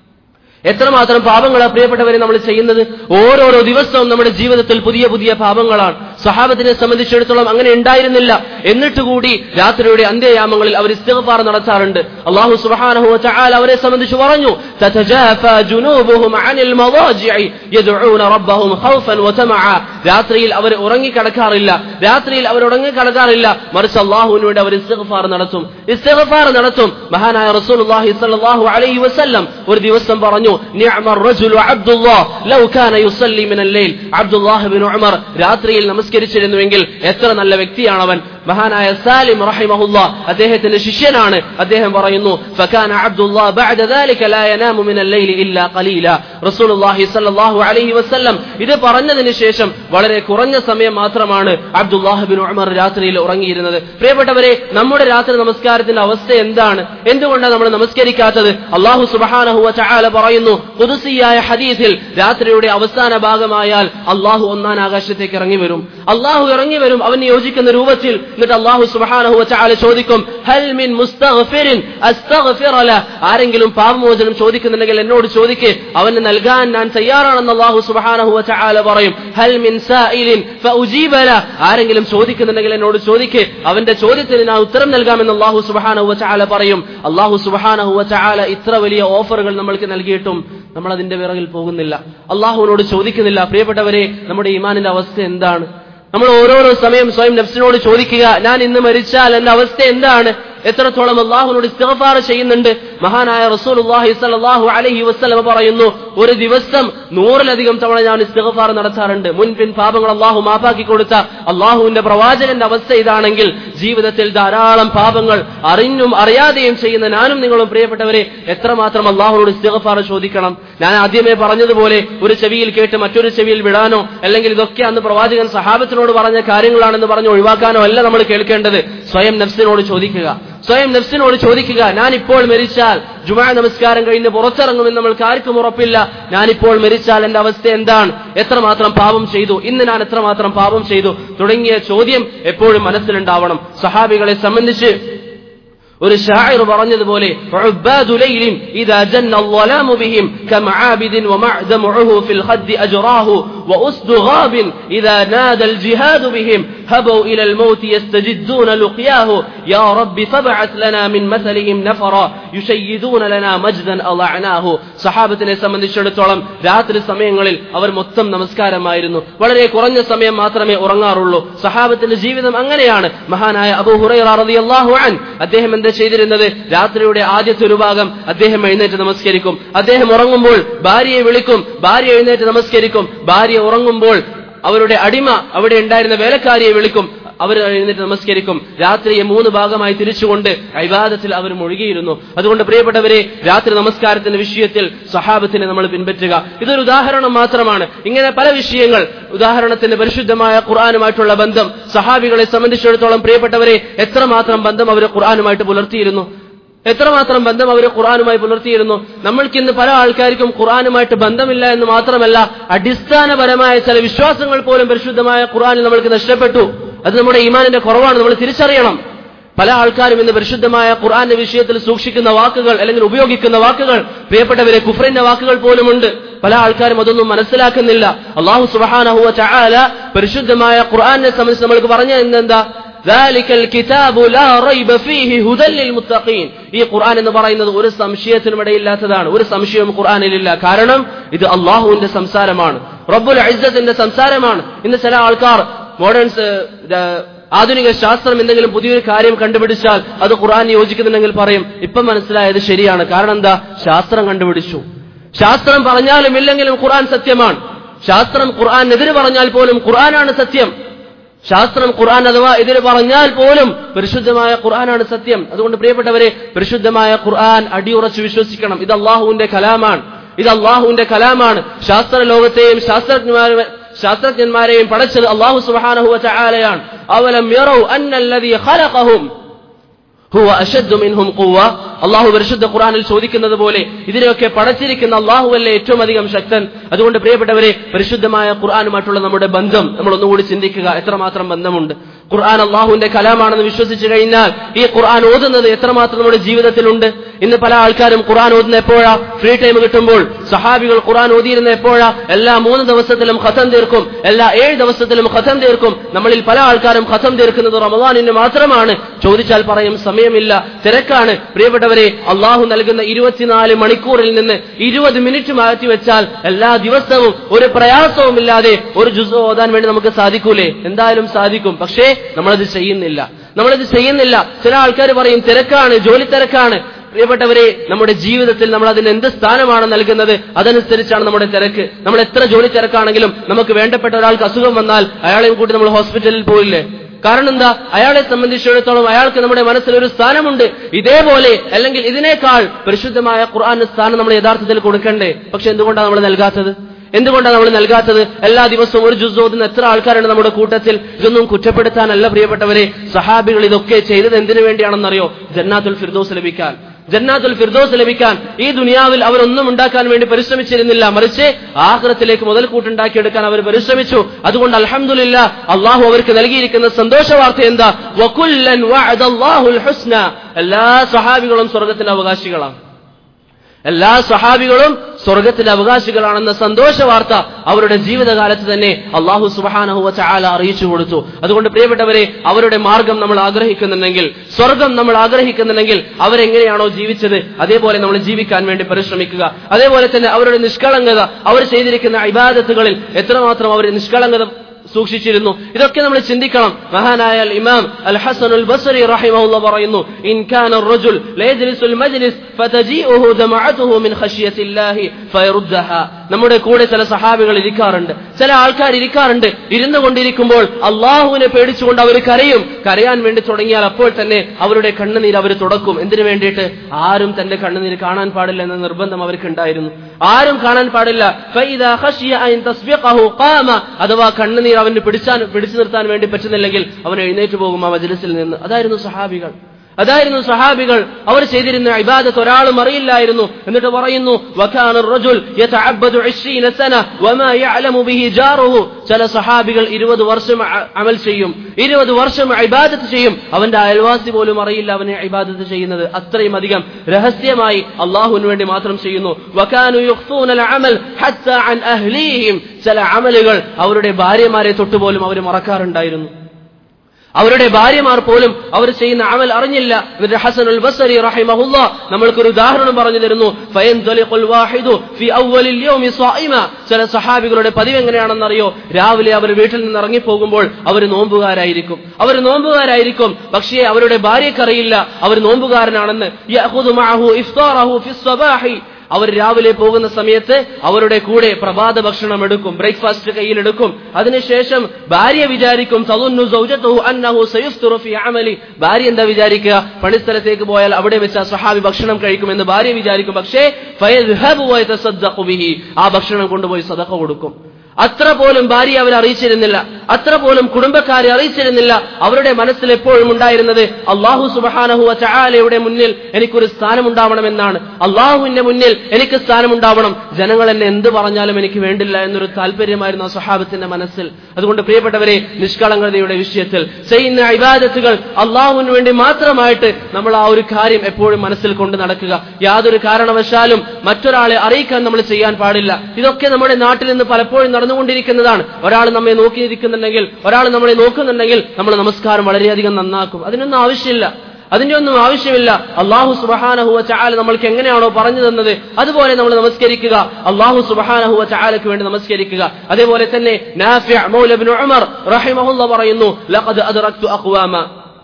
എത്രമാത്രം പാപങ്ങളാണ് പ്രിയപ്പെട്ടവരെ നമ്മൾ ചെയ്യുന്നത് ഓരോരോ ദിവസവും നമ്മുടെ ജീവിതത്തിൽ പുതിയ പുതിയ പാപങ്ങളാണ് സഹാബത്തിനെ സംബന്ധിച്ചിടത്തോളം അങ്ങനെ ഉണ്ടായിരുന്നില്ല എന്നിട്ട് കൂടി രാത്രിയുടെ അന്ത്യയാമങ്ങളിൽ അവർ ഇസ്തിഗ്ഫാർ നടത്താറുണ്ട് അള്ളാഹു സുബ്ഹാനഹു വ തആല അവരെ സംബന്ധിച്ച് പറഞ്ഞു തതജാഫ ജുനൂബുഹും അനിൽ മവാജിഇ യദ്ഊന റബ്ബഹും ഖൗഫൻ വതമഅ രാത്രിയിൽ അവർ ഉറങ്ങിക്കിടക്കാറില്ല രാത്രിയിൽ അവർ ഉറങ്ങിക്കിടക്കാറില്ല മറിച്ച് അള്ളാഹുവിന് വേണ്ടി അവർ ഇസ്തിഗ്ഫാർ നടത്തും ഇസ്തിഗ്ഫാർ നടത്തും മഹാനായ റസൂലുള്ളാഹി സ്വല്ലല്ലാഹു അലൈഹി വസല്ലം ഒരു ദിവസം പറഞ്ഞു നിഅമർ റജുലു അബ്ദുല്ലാഹ് ലൗ കാന യുസല്ലി മിനൽ ലൈൽ അബ്ദുല്ലാഹ് ഇബ്നു ഉമർ രാത്രിയിൽ നമസ്കരിച്ചിരുന്നുവെങ്കിൽ എത്ര നല്ല വ്യക്തിയാണ് അവൻ മഹാനായ സാലിം റഹിമഹുല്ല അദ്ദേഹത്തിന്റെ ശിഷ്യനാണ് അദ്ദേഹം പറയുന്നു ഫകാന അബ്ദുല്ലാ ബഅദ ذلك لا ينام من الليل الا قليلا റസൂലുള്ളാഹി സ്വല്ലല്ലാഹു അലൈഹി വസല്ലം ഇത് പറഞ്ഞതിന് ശേഷം വളരെ കുറഞ്ഞ സമയം മാത്രമാണ് അബ്ദുല്ലാഹ് ബിൻ ഉമർ രാത്രിയിൽ ഉറങ്ങിയിരുന്നത് പ്രിയപ്പെട്ടവരെ നമ്മുടെ രാത്രി നമസ്കാരത്തിന്റെ അവസ്ഥ എന്താണ് എന്തുകൊണ്ടാണ് നമ്മൾ നമസ്കരിക്കാത്തത് അള്ളാഹു സുബ്ഹാനഹു വതആല പറയുന്നു ഖുദ്സിയായ ഹദീസിൽ രാത്രിയുടെ അവസാന ഭാഗമായാൽ അള്ളാഹു ഒന്നാം ആകാശത്തേക്ക് ഇറങ്ങി വരും അള്ളാഹു ഇറങ്ങി വരും അവന് യോജിക്കുന്ന രൂപത്തിൽ എന്നിട്ട് അള്ളാഹു സുബ്ഹാനഹു വതആല ചോദിക്കും ഹൽ മിൻ മുസ്തഗ്ഫിറിൻ അസ്തഗ്ഫിറ ല ആരെങ്കിലും പാപമോചനം ചോദിക്കുന്നുണ്ടെങ്കിൽ എന്നോട് ചോദിക്ക് അവന് നൽകാൻ ഞാൻ തയ്യാറാണെന്ന് അള്ളാഹു സുബ്ഹാനഹു വതആല പറയും ഹൽ മിൻ സായിലിൻ ഫഉജീബ ല ആരെങ്കിലും ചോദിക്കുന്നുണ്ടെങ്കിൽ എന്നോട് ചോദിക്ക് അവന്റെ ചോദ്യത്തിന് ഞാൻ ഉത്തരം നൽകാമെന്ന് അള്ളാഹു സുബ്ഹാനഹു വതആല പറയും അള്ളാഹു സുബ്ഹാനഹു വതആല ഇത്ര വലിയ ഓഫറുകൾ നമ്മൾക്ക് നൽകിയിട്ടും നമ്മൾ അതിന്റെ പിറകിൽ പോകുന്നില്ല അള്ളാഹുവിനോട് ചോദിക്കുന്നില്ല പ്രിയപ്പെട്ടവരെ നമ്മുടെ ഈമാനിന്റെ അവസ്ഥ എന്താണ് നമ്മൾ ഓരോരോ സമയം സ്വയം നഫ്സിനോട് ചോദിക്കുക ഞാൻ ഇന്ന് മരിച്ചാൽ എന്റെ അവസ്ഥ എന്താണ് എത്രത്തോളം അള്ളാഹുവിനോട് ഇസ്തിഗ്ഫാർ ചെയ്യുന്നുണ്ട് മഹാനായ റസൂലുള്ളാഹി സ്വല്ലല്ലാഹു അലൈഹി വസല്ലം പറയുന്നു ഒരു ദിവസം നൂറിലധികം തവണ ഞാൻ ഇസ്തിഗ്ഫാർ നടത്താറുണ്ട് മുൻപിൻ പാപങ്ങൾ അള്ളാഹു മാപ്പാക്കി കൊടുത്ത അള്ളാഹുവിന്റെ പ്രവാചകന്റെ അവസ്ഥ ഇതാണെങ്കിൽ ജീവിതത്തിൽ ധാരാളം പാപങ്ങൾ അറിഞ്ഞും അറിയാതെയും ചെയ്യുന്ന ഞാനും നിങ്ങളും പ്രിയപ്പെട്ടവരെ എത്രമാത്രം അള്ളാഹുനോട് ഇസ്തിഗ്ഫാർ ചോദിക്കണം ഞാൻ ആദ്യമേ പറഞ്ഞതുപോലെ ഒരു ചെവിയിൽ കേട്ട് മറ്റൊരു ചെവിയിൽ വിടാനോ അല്ലെങ്കിൽ ഇതൊക്കെ അന്ന് പ്രവാചകൻ സഹാബത്തിനോട് പറഞ്ഞ കാര്യങ്ങളാണെന്ന് പറഞ്ഞ് ഒഴിവാക്കാനോ അല്ല നമ്മൾ കേൾക്കേണ്ടത് സ്വയം നഫ്സിനോട് ചോദിക്കുക സ്വയം നഫ്സിനോട് ചോദിക്കുക ഞാൻ ഇപ്പോൾ മരിച്ചാൽ ജുമാ നമസ്കാരം കഴിഞ്ഞ് പുറത്തിറങ്ങുമെന്ന് നമ്മൾക്ക് ആർക്കും ഉറപ്പില്ല ഞാനിപ്പോൾ മരിച്ചാൽ എന്റെ അവസ്ഥ എന്താണ് എത്രമാത്രം പാപം ചെയ്തു ഇന്ന് ഞാൻ എത്രമാത്രം പാപം ചെയ്തു തുടങ്ങിയ ചോദ്യം എപ്പോഴും മനസ്സിലുണ്ടാവണം സഹാബികളെ സംബന്ധിച്ച് ഒരു ഷായർ പറഞ്ഞതുപോലെ عباد ليل إذا جن الظلام بهم كمعابد ومعدمعه في الخد أجراه وأسد غاب إذا نادى الجهاد بهم هبوا إلى الموت يستجدون لقياه يا رب فابعث لنا من مثلهم نفرا يشيدون لنا مجدا أضعناه സഹാബത്തിനെ സംബന്ധിച്ചിടത്തോളം രാത്രി സമയങ്ങളിൽ അവർ മൊത്തം നമസ്കാരമായിരുന്നു വളരെ കുറഞ്ഞ സമയം മാത്രമേ ഉറങ്ങാറുള്ളൂ സഹാബത്തിന്റെ ജീവിതം അങ്ങനെയാണ് മഹാനായ അബൂ ഹുറൈറ റളിയല്ലാഹു അൻ അദ്ദേഹം എന്താ ചെയ്തിരുന്നത് രാത്രിയുടെ ആദ്യത്തെ ഒരു ഭാഗം അദ്ദേഹം എഴുന്നേറ്റ് നമസ്കരിക്കും അദ്ദേഹം ഉറങ്ങുമ്പോൾ ഭാര്യയെ വിളിക്കും ഭാര്യ എഴുന്നേറ്റ് നമസ്കരിക്കും ഭാര്യ ഉറങ്ങുമ്പോൾ അവരുടെ അടിമ അവിടെ ഉണ്ടായിരുന്ന വേലക്കാരിയെ വിളിക്കും അവർ എഴുന്നേറ്റ് നമസ്കരിക്കും രാത്രിയെ മൂന്ന് ഭാഗമായി തിരിച്ചുകൊണ്ട് അഭിവാദത്തിൽ അവർ മുഴുകിയിരുന്നു അതുകൊണ്ട് പ്രിയപ്പെട്ടവരെ രാത്രി നമസ്കാരത്തിന്റെ വിഷയത്തിൽ സഹാബത്തിനെ നമ്മൾ പിൻപറ്റുക ഇതൊരു ഉദാഹരണം മാത്രമാണ് ഇങ്ങനെ പല വിഷയങ്ങൾ ഉദാഹരണത്തിന് പരിശുദ്ധമായ ഖുർആാനുമായിട്ടുള്ള ബന്ധം സഹാബികളെ സംബന്ധിച്ചിടത്തോളം പ്രിയപ്പെട്ടവരെ എത്രമാത്രം ബന്ധം അവർ ഖുർആാനുമായിട്ട് പുലർത്തിയിരുന്നു എത്രമാത്രം ബന്ധം അവർ ഖുർആാനുമായി പുലർത്തിയിരുന്നു നമ്മൾക്ക് ഇന്ന് പല ആൾക്കാർക്കും ഖുർആാനുമായിട്ട് ബന്ധമില്ല എന്ന് മാത്രമല്ല അടിസ്ഥാനപരമായ ചില വിശ്വാസങ്ങൾ പോലും പരിശുദ്ധമായ ഖുർആാനിൽ നമ്മൾക്ക് നഷ്ടപ്പെട്ടു അത് നമ്മുടെ ഈമാനിന്റെ കുറവാണ് നമ്മൾ തിരിച്ചറിയണം പല ആൾക്കാരും ഇന്ന് പരിശുദ്ധമായ ഖുർആന്റെ വിഷയത്തിൽ സൂക്ഷിക്കുന്ന വാക്കുകൾ അല്ലെങ്കിൽ ഉപയോഗിക്കുന്ന വാക്കുകൾ പ്രിയപ്പെട്ടവരെ കുഫറിന്റെ വാക്കുകൾ പോലുമുണ്ട് പല ആൾക്കാരും അതൊന്നും മനസ്സിലാക്കുന്നില്ല അള്ളാഹു സുബാനഹുവ ചാല പരിശുദ്ധമായ ഖുർആനെ സംബന്ധിച്ച് നമ്മൾക്ക് പറഞ്ഞ എന്താ ذلك الكتاب لا ريب فيه هدى للمتقين ഈ ഖുർആൻ എന്ന് പറയുന്നത് ഒരു സംശയത്തിനും ഇടയില്ലാത്തതാണ് ഒരു സംശയവും ഖുർആനിലില്ല കാരണം ഇത് അള്ളാഹുവിന്റെ സംസാരമാണ് റബ്ബുൽ ഇസ്സത്തിന്റെ സംസാരമാണ് ഇന്ന് ചില ആൾക്കാർ മോഡേൺസ് ആധുനിക ശാസ്ത്രം എന്തെങ്കിലും പുതിയൊരു കാര്യം കണ്ടുപിടിച്ചാൽ അത് ഖുർആൻ യോജിക്കുന്നുണ്ടെങ്കിൽ പറയും ഇപ്പം മനസ്സിലായത് ശരിയാണ് കാരണം എന്താ ശാസ്ത്രം കണ്ടുപിടിച്ചു ശാസ്ത്രം പറഞ്ഞാലും ഇല്ലെങ്കിലും ഖുർആൻ സത്യമാണ് ശാസ്ത്രം ഖുർആനെതിര് പറഞ്ഞാൽ പോലും ഖുർആനാണ് സത്യം ശാസ്ത്രം ഖുർആൻ അഥവാ എതിര് പറഞ്ഞാൽ പോലും പരിശുദ്ധമായ ഖുർആനാണ് സത്യം അതുകൊണ്ട് പ്രിയപ്പെട്ടവരെ പരിശുദ്ധമായ ഖുർആൻ അടിയുറച്ച് വിശ്വസിക്കണം ഇത് അള്ളാഹുവിന്റെ കലാമാണ് ഇത് അള്ളാഹുവിന്റെ കലാമാണ് ശാസ്ത്ര ലോകത്തെയും ശാസ്ത്രജ്ഞന്മാരെ ശാസ്ത്രജ്ഞന്മാരെയും പടച്ചത് അള്ളാഹു സുബാനഹുവ ചായാലയാണ് അവലം യറൗ അന്നല്ലദീ ഖലഖഹും ഹുവ അഷദ്ദു മിൻഹും ഖുവ അള്ളാഹു പരിശുദ്ധ ഖുർആനിൽ ചോദിക്കുന്നത് പോലെ ഇതിനെയൊക്കെ പടച്ചിരിക്കുന്ന അള്ളാഹുവല്ലേ ഏറ്റവും അധികം ശക്തൻ അതുകൊണ്ട് പ്രിയപ്പെട്ടവരെ പരിശുദ്ധമായ ഖുർആനുമായിട്ടുള്ള നമ്മുടെ ബന്ധം നമ്മൾ ഒന്നുകൂടി ചിന്തിക്കുക എത്രമാത്രം ബന്ധമുണ്ട് ഖുർആൻ അള്ളാഹുവിന്റെ കലാമാണെന്ന് വിശ്വസിച്ചു കഴിഞ്ഞാൽ ഈ ഖുർആൻ ഓതുന്നത് എത്രമാത്രം നമ്മുടെ ജീവിതത്തിലുണ്ട് ഇന്ന് പല ആൾക്കാരും ഖുർആൻ ഓതുന്ന എപ്പോഴാ ഫ്രീ ടൈം കിട്ടുമ്പോൾ സഹാബികൾ ഖുർആൻ ഓതിയിരുന്ന എപ്പോഴാ എല്ലാ മൂന്ന് ദിവസത്തിലും ഖത്തം തീർക്കും എല്ലാ ഏഴ് ദിവസത്തിലും ഖത്തം തീർക്കും നമ്മളിൽ പല ആൾക്കാരും ഖത്തം തീർക്കുന്നത് റമദാനിന് മാത്രമാണ് ചോദിച്ചാൽ പറയും സമയമില്ല തിരക്കാണ് പ്രിയപ്പെട്ടവരെ അള്ളാഹു നൽകുന്ന ഇരുപത്തിനാല് മണിക്കൂറിൽ നിന്ന് ഇരുപത് മിനിറ്റ് മാറ്റി വെച്ചാൽ എല്ലാ ദിവസവും ഒരു പ്രയാസവുമില്ലാതെ ഒരു ജുസ് ഓതാൻ വേണ്ടി നമുക്ക് സാധിക്കൂലേ എന്തായാലും സാധിക്കും പക്ഷേ നമ്മളത് ചെയ്യുന്നില്ല നമ്മളത് ചെയ്യുന്നില്ല ചില ആൾക്കാർ പറയും തിരക്കാണ് ജോലി തിരക്കാണ് പ്രിയപ്പെട്ടവരെ നമ്മുടെ ജീവിതത്തിൽ നമ്മൾ അതിന് എന്ത് സ്ഥാനമാണ് നൽകുന്നത് അതനുസരിച്ചാണ് നമ്മുടെ തിരക്ക് നമ്മൾ എത്ര ജോലി തിരക്കാണെങ്കിലും നമുക്ക് വേണ്ടപ്പെട്ട ഒരാൾക്ക് അസുഖം വന്നാൽ അയാളെയും കൂട്ടി നമ്മൾ ഹോസ്പിറ്റലിൽ പോയില്ലേ കാരണം എന്താ അയാളെ സംബന്ധിച്ചിടത്തോളം അയാൾക്ക് നമ്മുടെ മനസ്സിൽ ഒരു സ്ഥാനമുണ്ട് ഇതേപോലെ അല്ലെങ്കിൽ ഇതിനേക്കാൾ പരിശുദ്ധമായ ഖുർആാന് സ്ഥാനം നമ്മൾ യഥാർത്ഥത്തിൽ കൊടുക്കണ്ടേ പക്ഷെ എന്തുകൊണ്ടാണ് നമ്മൾ നൽകാത്തത് എന്തുകൊണ്ടാണ് നമ്മൾ നൽകാത്തത് എല്ലാ ദിവസവും ഒരു ജുസ് ഓതുന്ന എത്ര ആൾക്കാരാണ് നമ്മുടെ കൂട്ടത്തിൽ ഇതൊന്നും കുറ്റപ്പെടുത്താനല്ല പ്രിയപ്പെട്ടവരെ സഹാബികൾ ഇതൊക്കെ ചെയ്തത് എന്തിനു വേണ്ടിയാണെന്നറിയോ ജന്നാത്തുൽ ഫിർദോസ് ലഭിക്കാൻ ജന്നാത്തുൽ ഫിർദോസ് ലഭിക്കാൻ ഈ ദുനിയാവിൽ അവരൊന്നും ഉണ്ടാക്കാൻ വേണ്ടി പരിശ്രമിച്ചിരുന്നില്ല മറിച്ച് ആഹ്റത്തിലേക്ക് മുതൽ കൂട്ടുണ്ടാക്കിയെടുക്കാൻ അവർ പരിശ്രമിച്ചു അതുകൊണ്ട് അൽഹംദുലില്ല അള്ളാഹു അവർക്ക് നൽകിയിരിക്കുന്ന സന്തോഷ വാർത്ത എന്താ വകുല്ലൻ വഅദല്ലാഹുൽ ഹുസ്ന എല്ലാ സഹാബികളും സ്വർഗത്തിന്റെ അവകാശികളാണ് എല്ലാ സഹാബികളും സ്വർഗത്തിന്റെ അവകാശികളാണെന്ന സന്തോഷ വാർത്ത അവരുടെ ജീവിതകാലത്ത് തന്നെ അള്ളാഹു സുബാനഹുവ ചാല അറിയിച്ചു കൊടുത്തു അതുകൊണ്ട് പ്രിയപ്പെട്ടവരെ അവരുടെ മാർഗം നമ്മൾ ആഗ്രഹിക്കുന്നുണ്ടെങ്കിൽ സ്വർഗം നമ്മൾ ആഗ്രഹിക്കുന്നുണ്ടെങ്കിൽ അവരെങ്ങനെയാണോ ജീവിച്ചത് അതേപോലെ നമ്മൾ ജീവിക്കാൻ വേണ്ടി പരിശ്രമിക്കുക അതേപോലെ തന്നെ അവരുടെ നിഷ്കളങ്കത അവർ ചെയ്തിരിക്കുന്ന ഇബാദത്തുകളിൽ എത്രമാത്രം അവർ നിഷ്കളങ്കത സൂക്ഷിച്ചിരുന്നു ഇതൊക്കെ നമ്മൾ ചിന്തിക്കണം മഹാനായ അൽ ഇമാം അൽ ഹസൻ അൽ ബസരി റഹിമഹുള്ള പറയുന്നു ഇൻ കാന الرجل ليجلس المجلس فتجيئه دمعته من خشية الله فيردها നമ്മുടെ കൂടെ ചില സഹാബികൾ ഇരിക്കാറുണ്ട് ചില ആൾക്കാർ ഇരിക്കാറുണ്ട് ഇരുന്നു കൊണ്ടിരിക്കുമ്പോൾ അള്ളാഹുവിനെ പേടിച്ചുകൊണ്ട് അവർ കരയും കരയാൻ വേണ്ടി തുടങ്ങിയാൽ അപ്പോൾ തന്നെ അവരുടെ കണ്ണുനീർ അവർ തുടക്കും എന്തിനു വേണ്ടിയിട്ട് ആരും തന്റെ കണ്ണുനീർ കാണാൻ പാടില്ല എന്ന നിർബന്ധം അവർക്ക് ഉണ്ടായിരുന്നു ആരും കാണാൻ പാടില്ല فإذا خشي أن تسبقه قام അഥവാ കണ്ണുനീർ അവന് പിടിച്ചാൻ പിടിച്ചു നിർത്താൻ വേണ്ടി പറ്റുന്നില്ലെങ്കിൽ അവൻ എഴുന്നേറ്റ് പോകും ആ മജ്ലിസിൽ നിന്ന് അതായിരുന്നു സഹാബികൾ അതായിരുന്നു സഹാബികൾ അവർ ചെയ്തിരുന്ന ഇബാദത്ത് ഒരാളും അറിയില്ലായിരുന്നു എന്നിട്ട് പറയുന്നു വകാന الرجل يتعبد 20 سنه وما يعلم به جاره ചില സഹാബികൾ 20 വർഷം അ- അമൽ ചെയ്യും 20 വർഷം ഇബാദത്ത് ചെയ്യും അവന്റെ അയൽവാസി പോലും അറിയില്ല അവനെ ഇബാദത്ത് ചെയ്യുന്നത് അത്രയും അധികം രഹസ്യമായി അള്ളാഹുവിന് വേണ്ടി മാത്രം ചെയ്യുന്നു വകാനു യുഖ്ഫൂന العمل حتى عن اهليهم ചില അമലുകൾ അവരുടെ ഭാര്യമാരെ തൊട്ടുപോലും അവർ മറക്കാറുണ്ടായിരുന്നു അവരുടെ ഭാര്യമാർ പോലും അവർ ചെയ്യുന്ന അമൽ അറിഞ്ഞില്ല എന്നിട്ട് ഹസൻ ഉൽ ബസരി റഹിമഹുല്ല നമ്മൾക്കൊരു ഉദാഹരണം പറഞ്ഞു തരുന്നു ഫയൻതലിഖുൽ വാഹിദു ഫി അവ്വലിൽ യൗമി സ്വായിമ ചില സഹാബികളുടെ പതിവ് എങ്ങനെയാണെന്നറിയോ രാവിലെ അവർ വീട്ടിൽ നിന്ന് ഇറങ്ങിപ്പോകുമ്പോൾ അവർ നോമ്പുകാരായിരിക്കും അവർ നോമ്പുകാരായിരിക്കും പക്ഷേ അവരുടെ ഭാര്യക്കറിയില്ല അവർ നോമ്പുകാരനാണെന്ന് യഅഖുദു മഅഹു ഇഫ്താറഹു ഫി സ്വബാഹി അവർ രാവിലെ പോകുന്ന സമയത്ത് അവരുടെ കൂടെ പ്രഭാത ഭക്ഷണം എടുക്കും ബ്രേക്ക്ഫാസ്റ്റ് കയ്യിലെടുക്കും അതിനുശേഷം ഭാര്യ വിചാരിക്കും തളുന്നു സൗജത്തുഹു അന്നഹു സയുസ്തുറു ഫി അമലി ഭാര്യ എന്താ വിചാരിക്കുക പണിസ്ഥലത്തേക്ക് പോയാൽ അവിടെ വെച്ച് ആ സ്വഹാബി ഭക്ഷണം കഴിക്കുമെന്ന് ഭാര്യ വിചാരിക്കും പക്ഷേ ഫയദ്ഹബു വയതസദ്ദഖു ബിഹി ആ ഭക്ഷണം കൊണ്ടുപോയി സദഖ കൊടുക്കും അത്ര പോലും ഭാര്യ അവർ അറിയിച്ചിരുന്നില്ല അത്ര പോലും കുടുംബക്കാരെ അറിയിച്ചിരുന്നില്ല അവരുടെ മനസ്സിൽ എപ്പോഴും ഉണ്ടായിരുന്നത് അള്ളാഹു സുബഹാനഹുവ ചായാലയുടെ മുന്നിൽ എനിക്കൊരു സ്ഥാനമുണ്ടാവണമെന്നാണ് അള്ളാഹുവിന്റെ മുന്നിൽ എനിക്ക് സ്ഥാനമുണ്ടാവണം ജനങ്ങൾ എന്നെ എന്ത് പറഞ്ഞാലും എനിക്ക് വേണ്ടില്ല എന്നൊരു താല്പര്യമായിരുന്നു ആ സ്വഹാബത്തിന്റെ മനസ്സിൽ അതുകൊണ്ട് പ്രിയപ്പെട്ടവരെ നിഷ്കളങ്കതയുടെ വിഷയത്തിൽ ചെയ്യുന്ന ഇബാദത്തുകൾ അള്ളാഹുവിന് വേണ്ടി മാത്രമായിട്ട് നമ്മൾ ആ ഒരു കാര്യം എപ്പോഴും മനസ്സിൽ കൊണ്ട് നടക്കുക യാതൊരു കാരണവശാലും മറ്റൊരാളെ അറിയിക്കാൻ നമ്മൾ ചെയ്യാൻ പാടില്ല ഇതൊക്കെ നമ്മുടെ നാട്ടിൽ നിന്ന് പലപ്പോഴും നടന്നുകൊണ്ടിരിക്കുന്നതാണ് ഒരാൾ നമ്മെ നോക്കിയിരിക്കുന്നുണ്ടെങ്കിൽ ഒരാൾ നമ്മളെ നോക്കുന്നുണ്ടെങ്കിൽ നമ്മൾ നമസ്കാരം വളരെയധികം നന്നാക്കും അതിനൊന്നും ആവശ്യമില്ല അതിന്റെ ഒന്നും ആവശ്യമില്ല അള്ളാഹു സുബഹാനഹുവ ചാല നമ്മൾക്ക് എങ്ങനെയാണോ പറഞ്ഞു തന്നത് അതുപോലെ നമ്മൾ നമസ്കരിക്കുക അള്ളാഹു സുബഹാനഹുവ ചാലക്ക് വേണ്ടി നമസ്കരിക്കുക അതേപോലെ തന്നെ നാഫിഅ മൗല ഇബ്നു ഉമർ റഹിമഹുല്ല പറയുന്നു ലഖദ് അദ്റക്തു അഖ്വാമ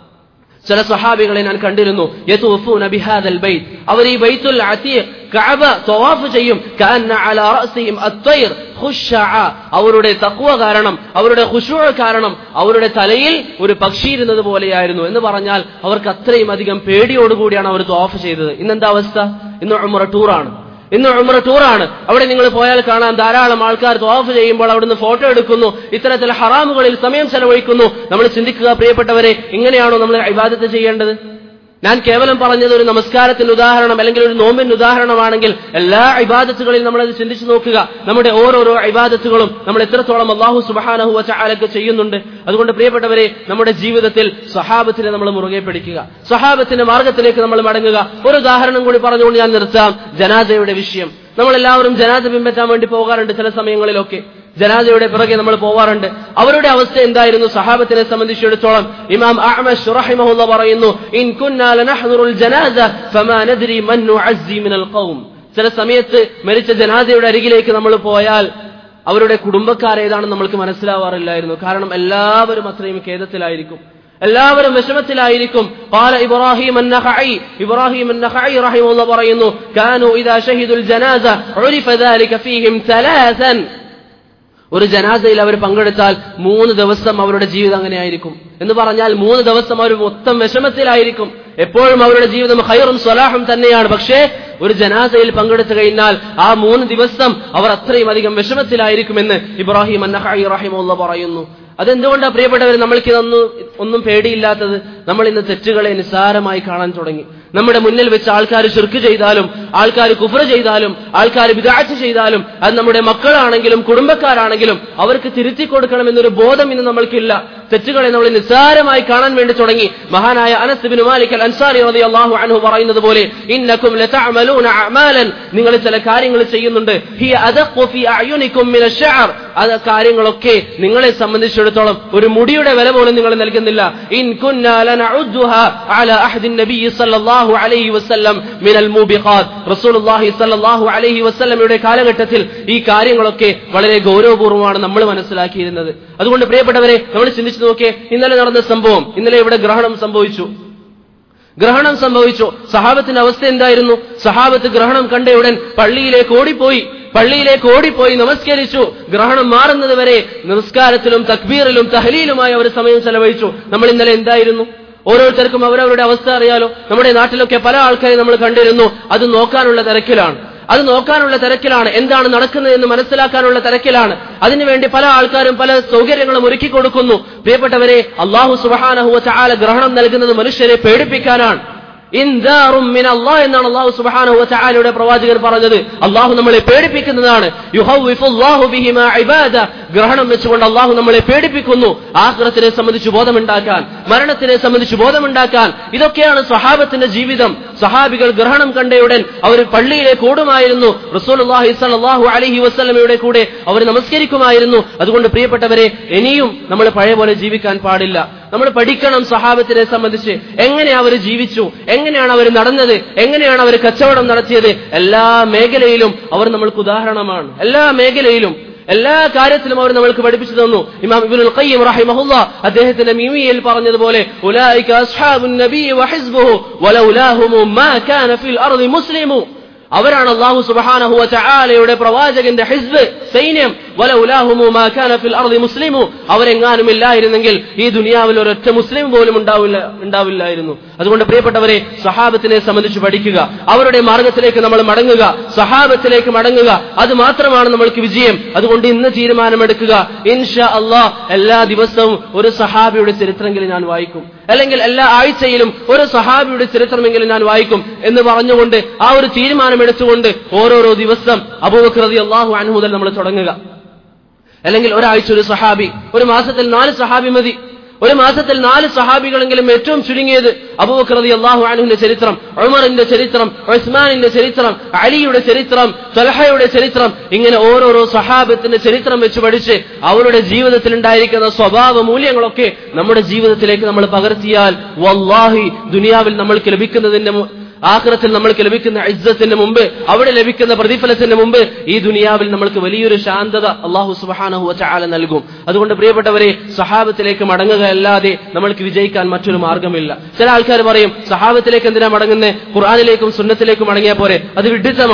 ചില സഹാബികളെ ഞാൻ കണ്ടിരുന്നു യതൂഫൂന ബിഹാദൽ ബൈത്ത് അവർ ഈ ബൈത്തുൽ അതീഖ് കഅബ തവാഫ് ചെയ്യും കഅന്ന അലാ റഅസിഹിം അത്തൈർ ഖുശ്ശഅ അവരുടെ തഖ്വ കാരണം അവരുടെ ഖുശൂഅ കാരണം അവരുടെ തലയിൽ ഒരു പക്ഷി ഇരുന്നത് പോലെയായിരുന്നു എന്ന് പറഞ്ഞാൽ അവർക്ക് അത്രയും അധികം പേടിയോടുകൂടിയാണ് അവർ തവാഫ് ചെയ്തത് ഇന്നെന്താ അവസ്ഥ ഇന്ന് ഉംറ ടൂറാണ് ഇന്ന് ഉമ്ര ടൂറാണ് അവിടെ നിങ്ങൾ പോയാൽ കാണാൻ ധാരാളം ആൾക്കാർ ത്വാഫ് ചെയ്യുമ്പോൾ അവിടുന്ന് ഫോട്ടോ എടുക്കുന്നു ഇത്തരത്തിലെ ഹറാമുകളിൽ സമയം ചെലവഴിക്കുന്നു നമ്മൾ ചിന്തിക്കുക പ്രിയപ്പെട്ടവരെ ഇങ്ങനെയാണോ നമ്മൾ ഇബാദത്ത് ചെയ്യേണ്ടത് ഞാൻ കേവലം പറഞ്ഞത് ഒരു നമസ്കാരത്തിന്റെ ഉദാഹരണം അല്ലെങ്കിൽ ഒരു നോമ്പിന്റെ ഉദാഹരണമാണെങ്കിൽ എല്ലാ ഇബാദത്തുകളിലും നമ്മളത് ചിന്തിച്ചു നോക്കുക നമ്മുടെ ഓരോരോ ഇബാദത്തുകളും നമ്മൾ എത്രത്തോളം അള്ളാഹു സുബാനഹു ചാലൊക്കെ ചെയ്യുന്നുണ്ട് അതുകൊണ്ട് പ്രിയപ്പെട്ടവരെ നമ്മുടെ ജീവിതത്തിൽ സഹാബത്തിനെ നമ്മൾ മുറുകെ പിടിക്കുക സഹാബത്തിന്റെ മാർഗത്തിലേക്ക് നമ്മൾ മടങ്ങുക ഒരു ഉദാഹരണം കൂടി പറഞ്ഞുകൊണ്ട് ഞാൻ നിർത്താം ജനാദയുടെ വിഷയം നമ്മളെല്ലാവരും ജനാദ പിൻപറ്റാൻ വേണ്ടി പോകാറുണ്ട് ചില സമയങ്ങളിലൊക്കെ ജനാദയുടെ പിറകെ നമ്മൾ പോവാറുണ്ട് അവരുടെ അവസ്ഥ എന്തായിരുന്നു സഹാബത്തിനെ സംബന്ധിച്ചിടത്തോളം ഇമാം അഹ്മദ് റഹിമഹുല്ല പറയുന്നു ഇൻ കുന്നാ ലനഹ്ദുറുൽ ജനാസ ഫമാ നദ്രി മൻ നുഅസ്സി മിനൽ ഖൗം ചില സമയത്ത് മരിച്ച ജനാദയുടെ അരികിലേക്ക് നമ്മൾ പോയാൽ അവരുടെ കുടുംബക്കാർ ഏതാണെന്ന് നമ്മൾക്ക് മനസ്സിലാവാറില്ലായിരുന്നു കാരണം എല്ലാവരും അത്രയും ഖേദത്തിലായിരിക്കും എല്ലാവരും വിഷമത്തിലായിരിക്കും قال ഇബ്രാഹിം النخعي ഇബ്രാഹിം النخعي റഹിമഹുള്ള പറയുന്നു كانوا اذا شهدوا الجنازه عرف ذلك فيهم ثلاثا ഒരു ജനാസയിൽ അവർ പങ്കെടുത്താൽ മൂന്ന് ദിവസം അവരുടെ ജീവിതം അങ്ങനെയായിരിക്കും എന്ന് പറഞ്ഞാൽ മൂന്ന് ദിവസം അവർ മൊത്തം വിഷമത്തിലായിരിക്കും എപ്പോഴും അവരുടെ ജീവിതം ഹൈറും സ്വലാഹും തന്നെയാണ് പക്ഷേ ഒരു ജനാസയിൽ പങ്കെടുത്തു കഴിഞ്ഞാൽ ആ മൂന്ന് ദിവസം അവർ അത്രയും അധികം വിഷമത്തിലായിരിക്കുമെന്ന് ഇബ്രാഹിം അന്നഹായി റഹിമുള്ള പറയുന്നു അതെന്തുകൊണ്ടാണ് പ്രിയപ്പെട്ടവർ നമ്മൾക്ക് ഇതൊന്നും ഒന്നും പേടിയില്ലാത്തത് നമ്മൾ ഇന്ന് തെറ്റുകളെ നിസ്സാരമായി കാണാൻ തുടങ്ങി നമ്മുടെ മുന്നിൽ വെച്ച് ആൾക്കാർ ചുർക്ക് ചെയ്താലും ആൾക്കാർ കുഫർ ചെയ്താലും ആൾക്കാർ വിദാഴ്ച ചെയ്താലും അത് നമ്മുടെ മക്കളാണെങ്കിലും കുടുംബക്കാരാണെങ്കിലും അവർക്ക് തിരുത്തി കൊടുക്കണം എന്നൊരു ബോധം ഇന്ന് നമ്മൾക്കില്ല തെറ്റുകളെ നമ്മൾ നിസ്സാരമായി കാണാൻ വേണ്ടി തുടങ്ങി മഹാനായ Anas bin Malik al Ansari റളിയല്ലാഹു അൻഹു പറയുന്നത് പോലെ ഇന്നകും ലതഅമലൂന അഅമാലൻ നിങ്ങൾ ചില കാര്യങ്ങൾ ചെയ്യുന്നുണ്ട് ഹിയ അദഖു ഫി അയുനികും മിന അശ്ശഅർ അത് കാര്യങ്ങളൊക്കെ നിങ്ങളെ സംബന്ധിച്ചിടത്തോളം ഒരു മുടിയുടെ വില പോലും നിങ്ങൾ നൽകുന്നില്ല ഇൻ കുന്നാ ലനഉദ്ദുഹ അല അഹദിൻ നബി സല്ലല്ലാഹു അലൈഹി വസല്ലം മിനൽ മൂബിഖാത്ത് റസൂലുള്ളാഹി സല്ലല്ലാഹു അലൈഹി വസല്ലമയുടെ കാലഘട്ടത്തിൽ ഈ കാര്യങ്ങളൊക്കെ വളരെ ഗൗരവപൂർവ്വമാണ് നമ്മൾ മനസ്സിലാക്കിയിരുന്നത് അതുകൊണ്ട് പ്രിയപ്പെട്ടവരെ നമ്മൾ ചിന്തിച്ചു നോക്കിയേ ഇന്നലെ നടന്ന സംഭവം ഇന്നലെ ഇവിടെ ഗ്രഹണം സംഭവിച്ചു ഗ്രഹണം സംഭവിച്ചു സഹാബത്തിന്റെ അവസ്ഥ എന്തായിരുന്നു സഹാബത്ത് ഗ്രഹണം കണ്ടയുടൻ പള്ളിയിലേക്ക് ഓടിപ്പോയി പള്ളിയിലേക്ക് ഓടിപ്പോയി നമസ്കരിച്ചു ഗ്രഹണം മാറുന്നത് വരെ നമസ്കാരത്തിലും തക്ബീറിലും തഹലീലുമായി അവർ സമയം ചെലവഴിച്ചു നമ്മൾ ഇന്നലെ എന്തായിരുന്നു ഓരോരുത്തർക്കും അവരവരുടെ അവസ്ഥ അറിയാലോ നമ്മുടെ നാട്ടിലൊക്കെ പല ആൾക്കാരെ നമ്മൾ കണ്ടിരുന്നു അത് നോക്കാനുള്ള തിരക്കിലാണ് അത് നോക്കാനുള്ള തിരക്കിലാണ് എന്താണ് നടക്കുന്നത് എന്ന് മനസ്സിലാക്കാനുള്ള തിരക്കിലാണ് അതിനുവേണ്ടി പല ആൾക്കാരും പല സൗകര്യങ്ങളും ഒരുക്കി കൊടുക്കുന്നു പ്രിയപ്പെട്ടവരെ അള്ളാഹു സുബഹാനഹുവ ചാല ഗ്രഹണം നൽകുന്നത് മനുഷ്യരെ പേടിപ്പിക്കാനാണ് ഇൻദാറും മിൻ അല്ലാഹ് എന്നാണ് അള്ളാഹു സുബ്ഹാനഹു വതആലയുടെ പ്രവാചകൻ പറഞ്ഞത് അള്ളാഹു നമ്മളെ പേടിപ്പിക്കുന്നതാണ് യുഹവ്വിഫുല്ലാഹു ബിഹിമാ ഇബാദ ഗ്രഹണം വെച്ചുകൊണ്ട് അള്ളാഹു നമ്മളെ പേടിപ്പിക്കുന്നു ആഖിറത്തിനെ സംബന്ധിച്ച് ബോധമുണ്ടാക്കാൻ മരണത്തിനെ സംബന്ധിച്ച് ബോധമുണ്ടാക്കാൻ ഇതൊക്കെയാണ് സഹാബത്തിന്റെ ജീവിതം സഹാബികൾ ഗ്രഹണം കണ്ടയുടൻ അവർ പള്ളിയിലേക്ക് ഓടുമായിരുന്നു റസൂലുള്ളാഹി സ്വല്ലല്ലാഹു അലൈഹി വസല്ലമയുടെ കൂടെ അവർ നമസ്കരിക്കുമായിരുന്നു അതുകൊണ്ട് പ്രിയപ്പെട്ടവരെ ഇനിയും നമ്മൾ പഴയ പോലെ ജീവിക്കാൻ പാടില്ല നമ്മൾ പഠിക്കണം സഹാബത്തിനെ സംബന്ധിച്ച് എങ്ങനെ അവർ ജീവിച്ചു എങ്ങനെയാണ് അവർ നടന്നത് എങ്ങനെയാണ് അവർ കച്ചവടം നടത്തിയത് എല്ലാ മേഖലയിലും അവർ നമ്മൾക്ക് ഉദാഹരണമാണ് എല്ലാ മേഖലയിലും എല്ലാ കാര്യത്തിലും അവർ നമ്മൾക്ക് പഠിപ്പിച്ചു തന്നു ഇമാം ഇബ്നുൽ ഖയ്യിം റഹിമഹുല്ല അദ്ദേഹത്തിന്റെ മീമിയിൽ പറഞ്ഞതുപോലെ ഉലൈക അസ്ഹാബുൻ നബി വഹിസ്ബുഹു വലൗലാഹും മാ കാന ഫിൽ അർദി മുസ്ലിമു അവരാണ് അള്ളാഹു സുബ്ഹാനഹു വതആലയുടെ പ്രവാചകന്റെ ഹിസ്ബ് സൈന്യം വലൗലാഹുമു മാ കാന ഫിൽ അർദി മുസ്ലിമു അവരെങ്ങാനും ഇല്ലായിരുന്നെങ്കിൽ ഈ ദുനിയാവിൽ ഒരൊറ്റ മുസ്ലിം പോലും ഉണ്ടാവില്ല ഉണ്ടാവില്ലായിരുന്നു അതുകൊണ്ട് പ്രിയപ്പെട്ടവരെ സഹാബത്തിനെ സംബന്ധിച്ച് പഠിക്കുക അവരുടെ മാർഗത്തിലേക്ക് നമ്മൾ മടങ്ങുക സഹാബത്തിലേക്ക് മടങ്ങുക അത് മാത്രമാണ് നമ്മൾക്ക് വിജയം അതുകൊണ്ട് ഇന്ന് തീരുമാനമെടുക്കുക ഇൻഷാ അള്ളാഹ് എല്ലാ ദിവസവും ഒരു സഹാബിയുടെ ചരിത്രമെങ്കിലും ഞാൻ വായിക്കും അല്ലെങ്കിൽ എല്ലാ ആഴ്ചയിലും ഒരു സഹാബിയുടെ ചരിത്രമെങ്കിലും ഞാൻ വായിക്കും എന്ന് പറഞ്ഞുകൊണ്ട് ആ ഒരു തീരുമാനമെടുത്തുകൊണ്ട് ഓരോരോ ദിവസം അബൂബക്രതി അള്ളാഹു അൻഹു മുതൽ നമ്മൾ തുടങ്ങുക അല്ലെങ്കിൽ ഒരാഴ്ച ഒരു സഹാബി ഒരു മാസത്തിൽ നാല് സഹാബി മതി ഒരു മാസത്തിൽ നാല് സഹാബികളെങ്കിലും ഏറ്റവും ചുരുങ്ങിയത് അബൂബക്രതി അള്ളാഹു അനുവിന്റെ ചരിത്രം ഉമറിന്റെ ചരിത്രം ഉസ്മാനിന്റെ ചരിത്രം അലിയുടെ ചരിത്രം സലഹയുടെ ചരിത്രം ഇങ്ങനെ ഓരോരോ സഹാബത്തിന്റെ ചരിത്രം വെച്ച് പഠിച്ച് അവരുടെ ജീവിതത്തിൽ ഉണ്ടായിരിക്കുന്ന സ്വഭാവ മൂല്യങ്ങളൊക്കെ നമ്മുടെ ജീവിതത്തിലേക്ക് നമ്മൾ പകർത്തിയാൽ വല്ലാഹി ദുനിയാവിൽ നമ്മൾക്ക് ലഭിക്കുന്നതിന്റെ മു- ആഖിറത്തിൽ നമ്മൾക്ക് ലഭിക്കുന്ന ഇജ്ജത്തിന് മുമ്പ് അവിടെ ലഭിക്കുന്ന പ്രതിഫലത്തിന് മുമ്പ് ഈ ദുനിയാവിൽ നമ്മൾക്ക് വലിയൊരു ശാന്തത അള്ളാഹു സുബാനഹു വചാല നൽകും അതുകൊണ്ട് പ്രിയപ്പെട്ടവരെ സഹാബത്തിലേക്ക് മടങ്ങുക അല്ലാതെ നമ്മൾക്ക് വിജയിക്കാൻ മറ്റൊരു മാർഗമില്ല ചില ആൾക്കാർ പറയും സഹാബത്തിലേക്ക് എന്തിനാ മടങ്ങുന്നത് ഖുർആാനിലേക്കും സുന്നത്തിലേക്കും മടങ്ങിയാൽ പോരെ അത് വിഡിത്തമാണ്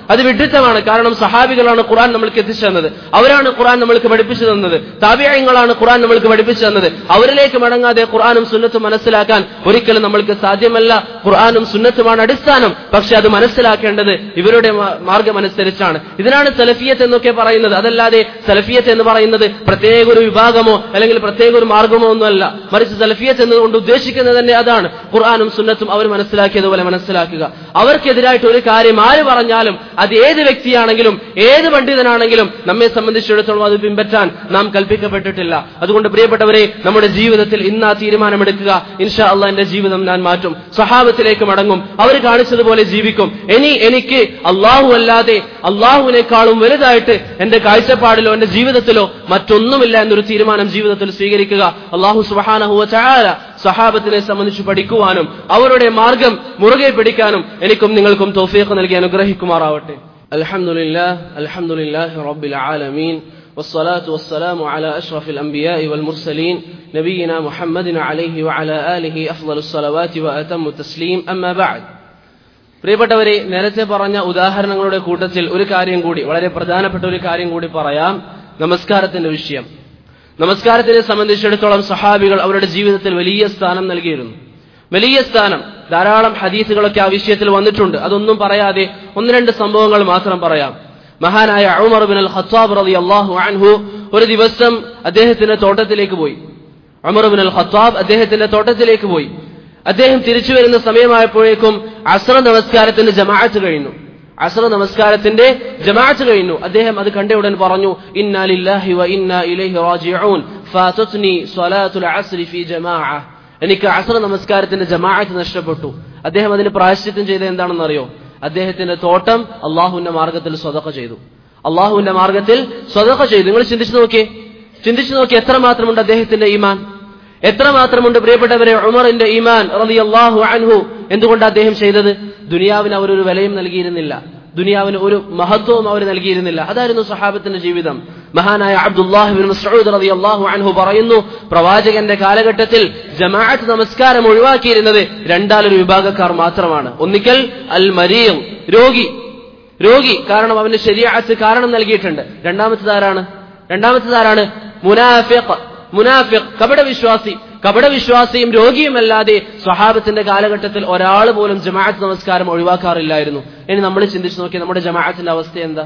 അത് വിഡിത്തമാണ് കാരണം സഹാബികളാണ് ഖുർആൻ നമ്മൾക്ക് എത്തിച്ചു തന്നത് അവരാണ് ഖുർആൻ നമ്മൾക്ക് പഠിപ്പിച്ചു തന്നത് താപ്യായങ്ങളാണ് ഖുർആൻ നമ്മൾക്ക് പഠിപ്പിച്ചു തന്നത് അവരിലേക്ക് മടങ്ങാതെ ഖുർആനും സുന്നത്തും മനസ്സിലാക്കാൻ ഒരിക്കലും നമ്മൾക്ക് സാധ്യമല്ല ഖുർആനും സുന്നത്തുമാണ് അടിസ്ഥാനം പക്ഷെ അത് മനസ്സിലാക്കേണ്ടത് ഇവരുടെ മാ- മാർഗം അനുസരിച്ചാണ് ഇതിനാണ് സലഫിയത്ത് എന്നൊക്കെ പറയുന്നത് അതല്ലാതെ സലഫിയത്ത് എന്ന് പറയുന്നത് പ്രത്യേക ഒരു വിഭാഗമോ അല്ലെങ്കിൽ പ്രത്യേക ഒരു മാർഗമോ ഒന്നുമല്ല മറിച്ച് സലഫിയത്ത് എന്നതുകൊണ്ട് ഉദ്ദേശിക്കുന്നത് തന്നെ അതാണ് ഖുർആനും സുന്നത്തും അവർ മനസ്സിലാക്കിയതുപോലെ മനസ്സിലാക്കുക അവർക്കെതിരായിട്ട് ഒരു കാര്യം ആര് പറഞ്ഞാലും അത് ഏത് വ്യക്തിയാണെങ്കിലും ഏത് പണ്ഡിതനാണെങ്കിലും നമ്മെ സംബന്ധിച്ചിടത്തോളം അത് പിൻപറ്റാൻ നാം കൽപ്പിക്കപ്പെട്ടിട്ടില്ല അതുകൊണ്ട് പ്രിയപ്പെട്ടവരെ നമ്മുടെ ജീവിതത്തിൽ ഇന്ന് ആ തീരുമാനമെടുക്കുക ഇൻഷാ അള്ളാ എന്റെ ജീവിതം ഞാൻ മാറ്റും സ്വഭാവത്തിലേക്ക് മടങ്ങും അവർ കാണിച്ചതുപോലെ ജീവിക്കും ഇനി എനിക്ക് അള്ളാഹു അല്ലാതെ അള്ളാഹുവിനേക്കാളും വലുതായിട്ട് എന്റെ കാഴ്ചപ്പാടിലോ എന്റെ ജീവിതത്തിലോ മറ്റൊന്നുമില്ല എന്നൊരു തീരുമാനം ജീവിതത്തിൽ സ്വീകരിക്കുക അള്ളാഹു സുബാനഹുവ ചാര സഹാബത്തിനെ സംബന്ധിച്ച് പഠിക്കുവാനും അവരുടെ മാർഗം മുറുകെ പിടിക്കാനും എനിക്കും നിങ്ങൾക്കും തോഫീഖ് നൽകി അനുഗ്രഹിക്കുമാറാവട്ടെ അൽഹംദുലില്ലാ അൽഹംദുലില്ലാഹി റബ്ബിൽ ആലമീൻ والصلاة والسلام على أشرف الأنبياء والمرسلين نبينا محمد عليه وعلى آله أفضل الصلوات وأتم التسليم أما بعد പ്രിയപ്പെട്ടവരെ നേരത്തെ പറഞ്ഞ ഉദാഹരണങ്ങളുടെ കൂട്ടത്തിൽ ഒരു കാര്യം കൂടി വളരെ പ്രധാനപ്പെട്ട ഒരു കാര്യം കൂടി പറയാം നമസ്കാരത്തിന്റെ വിഷയം നമസ്കാരത്തിനെ സംബന്ധിച്ചിടത്തോളം സഹാബികൾ അവരുടെ ജീവിതത്തിൽ വലിയ സ്ഥാനം നൽകിയിരുന്നു വലിയ സ്ഥാനം ധാരാളം ഹദീസുകളൊക്കെ ആ വിഷയത്തിൽ വന്നിട്ടുണ്ട് അതൊന്നും പറയാതെ ഒന്ന് രണ്ട് സംഭവങ്ങൾ മാത്രം പറയാം മഹാനായ ഉമർ ബിൻ അൽ ഖത്താബ് റളി അള്ളാഹു അൻഹു ഒരു ദിവസം അദ്ദേഹത്തിന്റെ തോട്ടത്തിലേക്ക് പോയി ഉമർ ബിൻ അൽ ഖത്താബ് അദ്ദേഹത്തിന്റെ തോട്ടത്തിലേക്ക് പോയി അദ്ദേഹം തിരിച്ചു വരുന്ന സമയമായപ്പോഴേക്കും അസ്ര നമസ്കാരത്തിന്റെ ജമാഅത്ത് കഴിഞ്ഞു അസ്ര നമസ്കാരത്തിന്റെ ജമാഅത്ത് കഴിഞ്ഞു അദ്ദേഹം അത് കണ്ട ഉടൻ പറഞ്ഞു ഇന്നാ ലില്ലാഹി വ ഇന്നാ ഇലൈഹി റാജിഊൻ ഫാതത്നി സ്വലാത്തുൽ അസ്രി ഫി ജമാഅ എനിക്ക് അസ്ര നമസ്കാരത്തിന്റെ ജമാഅത്ത് നഷ്ടപ്പെട്ടു അദ്ദേഹം അതിന് പ്രായശ്ചിത്തം ചെയ്ത എന്താണെന്ന് അറിയോ അദ്ദേഹത്തിന്റെ തോട്ടം അള്ളാഹുവിന്റെ മാർഗത്തിൽ സ്വതക്ക ചെയ്തു അള്ളാഹുവിന്റെ മാർഗത്തിൽ സ്വതക്ക ചെയ്തു നിങ്ങൾ ചിന്തിച്ചു നോക്കിയേ ചിന്തിച്ചു നോക്കി എത്രമാത്രമുണ്ട് അദ്ദേഹത്തിന്റെ ഈമാൻ എത്രമാത്രമുണ്ട് പ്രിയപ്പെട്ടവരെ ഉമറിന്റെ ഈമാൻ റളിയല്ലാഹു അൻഹു എന്തുകൊണ്ട് അദ്ദേഹം ചെയ്തത് ദുനിയാവിന് അവരൊരു വിലയും നൽകിയിരുന്നില്ല ദുനിയാവിന് ഒരു മഹത്വവും അവർ നൽകിയിരുന്നില്ല അതായിരുന്നു സഹാബത്തിന്റെ ജീവിതം മഹാനായ അബ്ദുല്ലാഹിബിൻ മസ്ഊദ് റളിയല്ലാഹു അൻഹു പറയുന്നു പ്രവാചകന്റെ കാലഘട്ടത്തിൽ ജമാഅത്ത് നമസ്കാരം ഒഴിവാക്കിയിരുന്നത് രണ്ടാലൊരു വിഭാഗക്കാർ മാത്രമാണ് ഒന്നിക്കൽ അൽ മരീം രോഗി രോഗി കാരണം അവന് ശരിയാത്ത് കാരണം നൽകിയിട്ടുണ്ട് രണ്ടാമത്തേതാരാണ് രണ്ടാമത്തേതാരാണ് മുനാഫിഖ് മുനാഫിഖ് കപടവിശ്വാസി കപടവിശ്വാസിയും രോഗിയുമല്ലാതെ സ്വഹാബത്തിന്റെ കാലഘട്ടത്തിൽ ഒരാൾ പോലും ജമാഅത്ത് നമസ്കാരം ഒഴിവാക്കാറില്ലായിരുന്നു ഇനി നമ്മൾ ചിന്തിച്ചു നോക്കി നമ്മുടെ ജമാഅത്തിന്റെ അവസ്ഥ എന്താ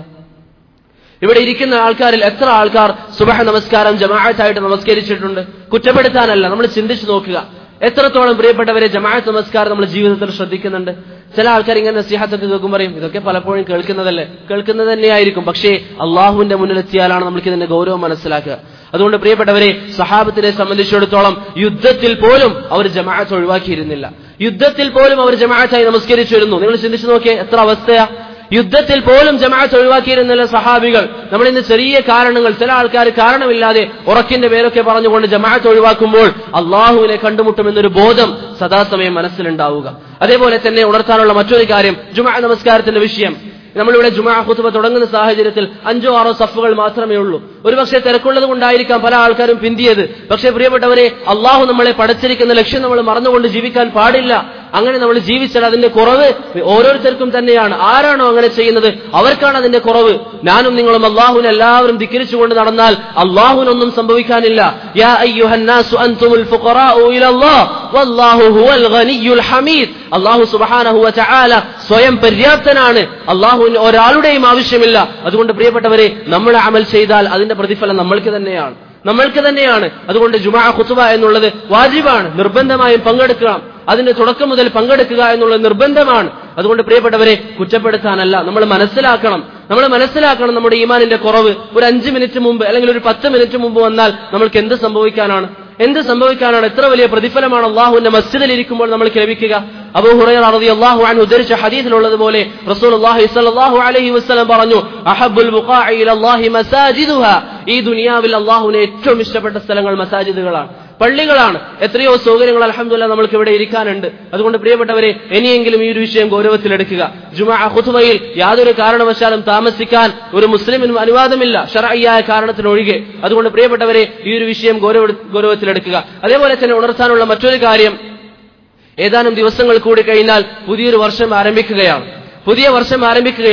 ഇവിടെ ഇരിക്കുന്ന ആൾക്കാരിൽ എത്ര ആൾക്കാർ സുബഹ നമസ്കാരം ജമാഅത്തായിട്ട് നമസ്കരിച്ചിട്ടുണ്ട് കുറ്റപ്പെടുത്താനല്ല നമ്മൾ ചിന്തിച്ചു നോക്കുക എത്രത്തോളം പ്രിയപ്പെട്ടവരെ ജമാഅത്ത് നമസ്കാരം നമ്മൾ ജീവിതത്തിൽ ശ്രദ്ധിക്കുന്നുണ്ട് ചില ആൾക്കാർ ഇങ്ങനെ നസീഹത്തൊക്കെ കേൾക്കും പറയും ഇതൊക്കെ പലപ്പോഴും കേൾക്കുന്നതല്ലേ കേൾക്കുന്നത് തന്നെയായിരിക്കും പക്ഷേ അള്ളാഹുവിന്റെ മുന്നിലെത്തിയാലാണ് നമുക്ക് ഇതിന്റെ ഗൗരവം മനസ്സിലാക്കുക അതുകൊണ്ട് പ്രിയപ്പെട്ടവരെ സഹാബത്തിനെ സംബന്ധിച്ചിടത്തോളം യുദ്ധത്തിൽ പോലും അവർ ജമാഅത്ത് ഒഴിവാക്കിയിരുന്നില്ല യുദ്ധത്തിൽ പോലും അവർ ജമാഅത്തായി നമസ്കരിച്ചിരുന്നു നിങ്ങൾ ചിന്തിച്ചു നോക്കിയേ എത്ര അവസ്ഥയാ യുദ്ധത്തിൽ പോലും ജമാഅത്ത് ഒഴിവാക്കിയിരുന്നില്ല സഹാബികൾ നമ്മൾ ഇന്ന് ചെറിയ കാരണങ്ങൾ ചില ആൾക്കാർ കാരണമില്ലാതെ ഉറക്കിന്റെ പേരൊക്കെ പറഞ്ഞുകൊണ്ട് ജമാഅത്ത് ഒഴിവാക്കുമ്പോൾ അള്ളാഹുവിനെ കണ്ടുമുട്ടുമെന്നൊരു ബോധം സദാസമയം മനസ്സിലുണ്ടാവുക അതേപോലെ തന്നെ ഉണർത്താനുള്ള മറ്റൊരു കാര്യം ജുമാ നമസ്കാരത്തിന്റെ വിഷയം നമ്മളിവിടെ ജുമാ ഖുത്തുബ തുടങ്ങുന്ന സാഹചര്യത്തിൽ അഞ്ചോ ആറോ സഫുകൾ മാത്രമേ ഉള്ളൂ ഒരുപക്ഷെ തിരക്കുള്ളത് കൊണ്ടായിരിക്കാം പല ആൾക്കാരും പിന്തിയത് പക്ഷേ പ്രിയപ്പെട്ടവരെ അള്ളാഹു നമ്മളെ പടച്ചിരിക്കുന്ന ലക്ഷ്യം നമ്മൾ മറന്നുകൊണ്ട് ജീവിക്കാൻ പാടില്ല അങ്ങനെ നമ്മൾ ജീവിച്ചാൽ അതിന്റെ കുറവ് ഓരോരുത്തർക്കും തന്നെയാണ് ആരാണോ അങ്ങനെ ചെയ്യുന്നത് അവർക്കാണ് അതിന്റെ കുറവ് ഞാനും നിങ്ങളും അള്ളാഹുവിനെ എല്ലാവരും ധിക്കരിച്ചുകൊണ്ട് നടന്നാൽ അള്ളാഹുവിനൊന്നും സംഭവിക്കാനില്ല യാ അയ്യുഹന്നാസു അൻതുമുൽ ഫുഖറാഉ ഇലല്ലാഹ് വല്ലാഹു ഹുവൽ ഗനിയ്യുൽ ഹമീദ് അള്ളാഹു സുബ്ഹാനഹു വതആല സ്വയം പര്യാപ്തനാണ് അള്ളാഹുവിന് ഒരാളുടെയും ആവശ്യമില്ല അതുകൊണ്ട് പ്രിയപ്പെട്ടവരെ നമ്മൾ അമൽ ചെയ്താൽ അതിന്റെ പ്രതിഫലം നമ്മൾക്ക് തന്നെയാണ് നമ്മൾക്ക് തന്നെയാണ് അതുകൊണ്ട് ജുമാ ഖുത്തുബ എന്നുള്ളത് വാജിബാണ് നിർബന്ധമായും പങ്കെടുക്കണം അതിന്റെ തുടക്കം മുതൽ പങ്കെടുക്കുക എന്നുള്ളത് നിർബന്ധമാണ് അതുകൊണ്ട് പ്രിയപ്പെട്ടവരെ കുറ്റപ്പെടുത്താനല്ല നമ്മൾ മനസ്സിലാക്കണം നമ്മൾ മനസ്സിലാക്കണം നമ്മുടെ ഈമാനിന്റെ കുറവ് ഒരു അഞ്ച് മിനിറ്റ് മുമ്പ് അല്ലെങ്കിൽ ഒരു പത്ത് മിനിറ്റ് മുമ്പ് വന്നാൽ നമ്മൾക്ക് എന്ത് സംഭവിക്കാനാണ് എന്ത് സംഭവിക്കാനാണ് എത്ര വലിയ പ്രതിഫലമാണ് അള്ളാഹുവിന്റെ മസ്ജിദിൽ ഇരിക്കുമ്പോൾ നമ്മൾക്ക് ലഭിക്കുക അബൂ ഹുറൈറ റളിയല്ലാഹു അൻഹു ഉദ്ധരിച്ച ഹദീസിലുള്ളതുപോലെ റസൂലുള്ളാഹി സ്വല്ലല്ലാഹു അലൈഹി വസല്ലം പറഞ്ഞു അഹബ്ബുൽ ബുഖാഇ ഇലല്ലാഹി മസാജിദുഹാ ഈ ദുനിയാവിൽ അള്ളാഹുവിന് ഏറ്റവും ഇഷ്ടപ്പെട്ട സ്ഥലങ്ങൾ മസാജിദുകളാണ് പള്ളികളാണ് എത്രയോ സൗകര്യങ്ങൾ അലഹമുല്ല നമ്മൾക്ക് ഇവിടെ ഇരിക്കാനുണ്ട് അതുകൊണ്ട് പ്രിയപ്പെട്ടവരെ ഇനിയെങ്കിലും ഈ ഒരു വിഷയം ഗൗരവത്തിലെടുക്കുക ജുമാ ഖുതുബയിൽ യാതൊരു കാരണവശാലും താമസിക്കാൻ ഒരു മുസ്ലിമിനും അനുവാദമില്ല ഷറയ്യായ കാരണത്തിനൊഴികെ അതുകൊണ്ട് പ്രിയപ്പെട്ടവരെ ഈ ഒരു വിഷയം ഗൗരവ ഗൗരവത്തിലെടുക്കുക അതേപോലെ തന്നെ ഉണർത്താനുള്ള മറ്റൊരു കാര്യം ഏതാനും ദിവസങ്ങൾ കൂടി കഴിഞ്ഞാൽ പുതിയൊരു വർഷം ആരംഭിക്കുകയാണ് പുതിയ വർഷം ആരംഭിക്കുകയാണ്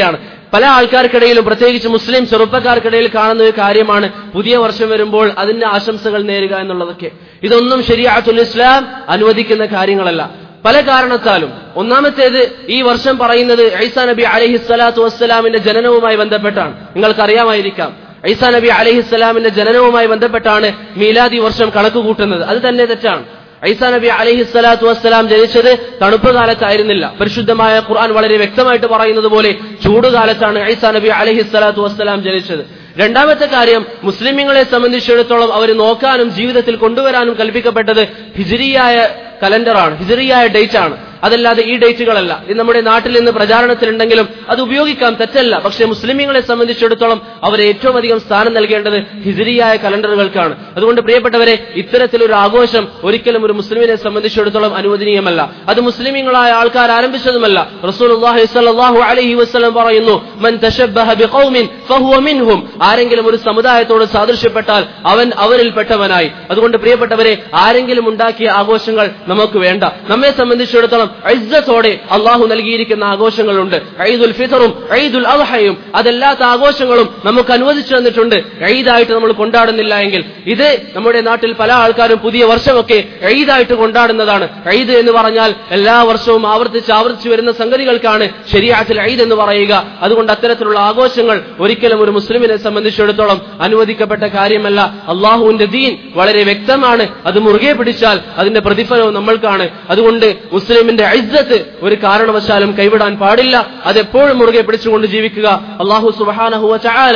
പല ആൾക്കാർക്കിടയിലും പ്രത്യേകിച്ച് മുസ്ലിം ചെറുപ്പക്കാർക്കിടയിൽ കാണുന്ന ഒരു കാര്യമാണ് പുതിയ വർഷം വരുമ്പോൾ അതിന്റെ ആശംസകൾ നേരുക എന്നുള്ളതൊക്കെ ഇതൊന്നും ശരിയാത്തുൽ ഇസ്ലാം അനുവദിക്കുന്ന കാര്യങ്ങളല്ല പല കാരണത്താലും ഒന്നാമത്തേത് ഈ വർഷം പറയുന്നത് ഐസാ നബി അലഹി സ്വലാത്തു വസ്സലാമിന്റെ ജനനവുമായി ബന്ധപ്പെട്ടാണ് നിങ്ങൾക്കറിയാമായിരിക്കാം ഐസാ നബി അലഹിസ്സലാമിന്റെ ജനനവുമായി ബന്ധപ്പെട്ടാണ് മീലാദി വർഷം കണക്ക് കൂട്ടുന്നത് അത് തന്നെ തെറ്റാണ് ഐസാ നബി അലഹി സ്വലാത്തു വസ്സലാം ജനിച്ചത് തണുപ്പ് കാലത്തായിരുന്നില്ല പരിശുദ്ധമായ ഖുർആൻ വളരെ വ്യക്തമായിട്ട് പറയുന്നത് പോലെ ചൂടുകാലത്താണ് ഐസാ നബി അലഹി സ്വലാത്തു വസ്സലാം ജനിച്ചത് രണ്ടാമത്തെ കാര്യം മുസ്ലിമീങ്ങളെ സംബന്ധിച്ചിടത്തോളം അവർ നോക്കാനും ജീവിതത്തിൽ കൊണ്ടുവരാനും കൽപ്പിക്കപ്പെട്ടത് ഹിജറിയായ കലണ്ടറാണ് ഹിജറിയായ ഡേറ്റ് ആണ് അതല്ലാതെ ഈ ഡേറ്റുകളല്ല ഇത് നമ്മുടെ നാട്ടിൽ നിന്ന് പ്രചാരണത്തിലുണ്ടെങ്കിലും അത് ഉപയോഗിക്കാം തെറ്റല്ല പക്ഷേ മുസ്ലിമീങ്ങളെ സംബന്ധിച്ചിടത്തോളം അവർ ഏറ്റവും അധികം സ്ഥാനം നൽകേണ്ടത് ഹിജറിയായ കലണ്ടറുകൾക്കാണ് അതുകൊണ്ട് പ്രിയപ്പെട്ടവരെ ഇത്തരത്തിലൊരു ആഘോഷം ഒരിക്കലും ഒരു മുസ്ലിമിനെ സംബന്ധിച്ചിടത്തോളം അനുവദനീയമല്ല അത് മുസ്ലിമീങ്ങളായ ആൾക്കാർ ആരംഭിച്ചതുമല്ല റസൂൽ അലൈഹി വസ്ലം പറയുന്നു മൻ തശബ്ബഹ ബിഖൗമിൻ ഫഹുവ മിൻഹും ആരെങ്കിലും ഒരു സമുദായത്തോട് സാദൃശ്യപ്പെട്ടാൽ അവൻ അവരിൽപ്പെട്ടവനായി അതുകൊണ്ട് പ്രിയപ്പെട്ടവരെ ആരെങ്കിലും ഉണ്ടാക്കിയ ആഘോഷങ്ങൾ നമുക്ക് വേണ്ട നമ്മെ സംബന്ധിച്ചിടത്തോളം ഐസത്തോടെ അള്ളാഹു നൽകിയിരിക്കുന്ന ആഘോഷങ്ങളുണ്ട് ഐദുൽ ഫിത്തറും ഐദുൽ അദ്ഹയും അതല്ലാത്ത ആഘോഷങ്ങളും നമുക്ക് അനുവദിച്ചു തന്നിട്ടുണ്ട് ഈദായിട്ട് നമ്മൾ കൊണ്ടാടുന്നില്ല എങ്കിൽ ഇത് നമ്മുടെ നാട്ടിൽ പല ആൾക്കാരും പുതിയ വർഷമൊക്കെ ഈദായിട്ട് കൊണ്ടാടുന്നതാണ് ഈദ് എന്ന് പറഞ്ഞാൽ എല്ലാ വർഷവും ആവർത്തിച്ച് ആവർത്തിച്ച് വരുന്ന സംഗതികൾക്കാണ് ശരിയാത്തിൽ ഈദ് എന്ന് പറയുക അതുകൊണ്ട് അത്തരത്തിലുള്ള ആഘോഷങ്ങൾ ഒരിക്കലും ഒരു മുസ്ലിമിനെ സംബന്ധിച്ചിടത്തോളം അനുവദിക്കപ്പെട്ട കാര്യമല്ല അള്ളാഹുവിന്റെ ദീൻ വളരെ വ്യക്തമാണ് അത് മുറുകെ പിടിച്ചാൽ അതിന്റെ പ്രതിഫലവും നമ്മൾക്കാണ് അതുകൊണ്ട് മുസ്ലിമിന്റെ ഐസത്ത് ഒരു കാരണവശാലും കൈവിടാൻ പാടില്ല അതെപ്പോഴും മുറുകെ പിടിച്ചുകൊണ്ട് ജീവിക്കുക അള്ളാഹു സുബാനഹുവ ചാല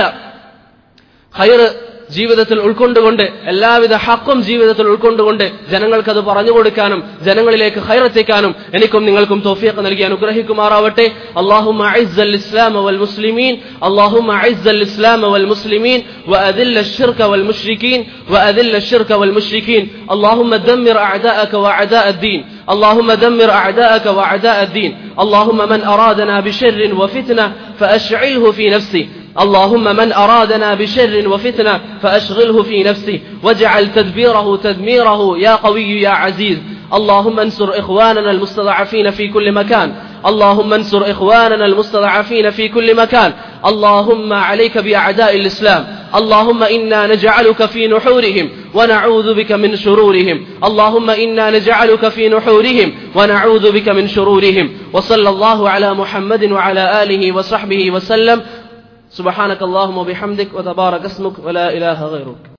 ഹൈർ ജീവിതത്തിൽ ഉൾക്കൊണ്ടുകൊണ്ട് എല്ലാവിധ ഹക്കും ജീവിതത്തിൽ ഉൾക്കൊണ്ടുകൊണ്ട് ജനങ്ങൾക്ക് അത് പറഞ്ഞു കൊടുക്കാനും ജനങ്ങളിലേക്ക് ഹൈറെത്തിക്കാനും എനിക്കും നിങ്ങൾക്കും തോഫിയൊക്കെ നൽകി അനുഗ്രഹിക്കുമാറാവട്ടെ اللهم اعز الاسلام والمسلمين اللهم اعز الاسلام والمسلمين واذل الشرك والمشركين واذل الشرك والمشركين اللهم دمر اعداءك واعداء الدين اللهم دمر اعداءك واعداء الدين اللهم من ارادنا بشر وفتنه فاشعله في نفسه اللهم من أرادنا بشر وفتنة فأشغله في نفسه واجعل تدبيره تدميره يا قوي يا عزيز اللهم انصر إخواننا المستضعفين في كل مكان اللهم انصر إخواننا المستضعفين في كل مكان اللهم عليك بأعداء الإسلام اللهم إنا نجعلك في نحورهم ونعوذ بك من شرورهم اللهم إنا نجعلك في نحورهم ونعوذ بك من شرورهم وصلى الله على محمد وعلى آله وصحبه وسلم سبحانك اللهم وبحمدك وتبارك اسمك ولا إله غيرك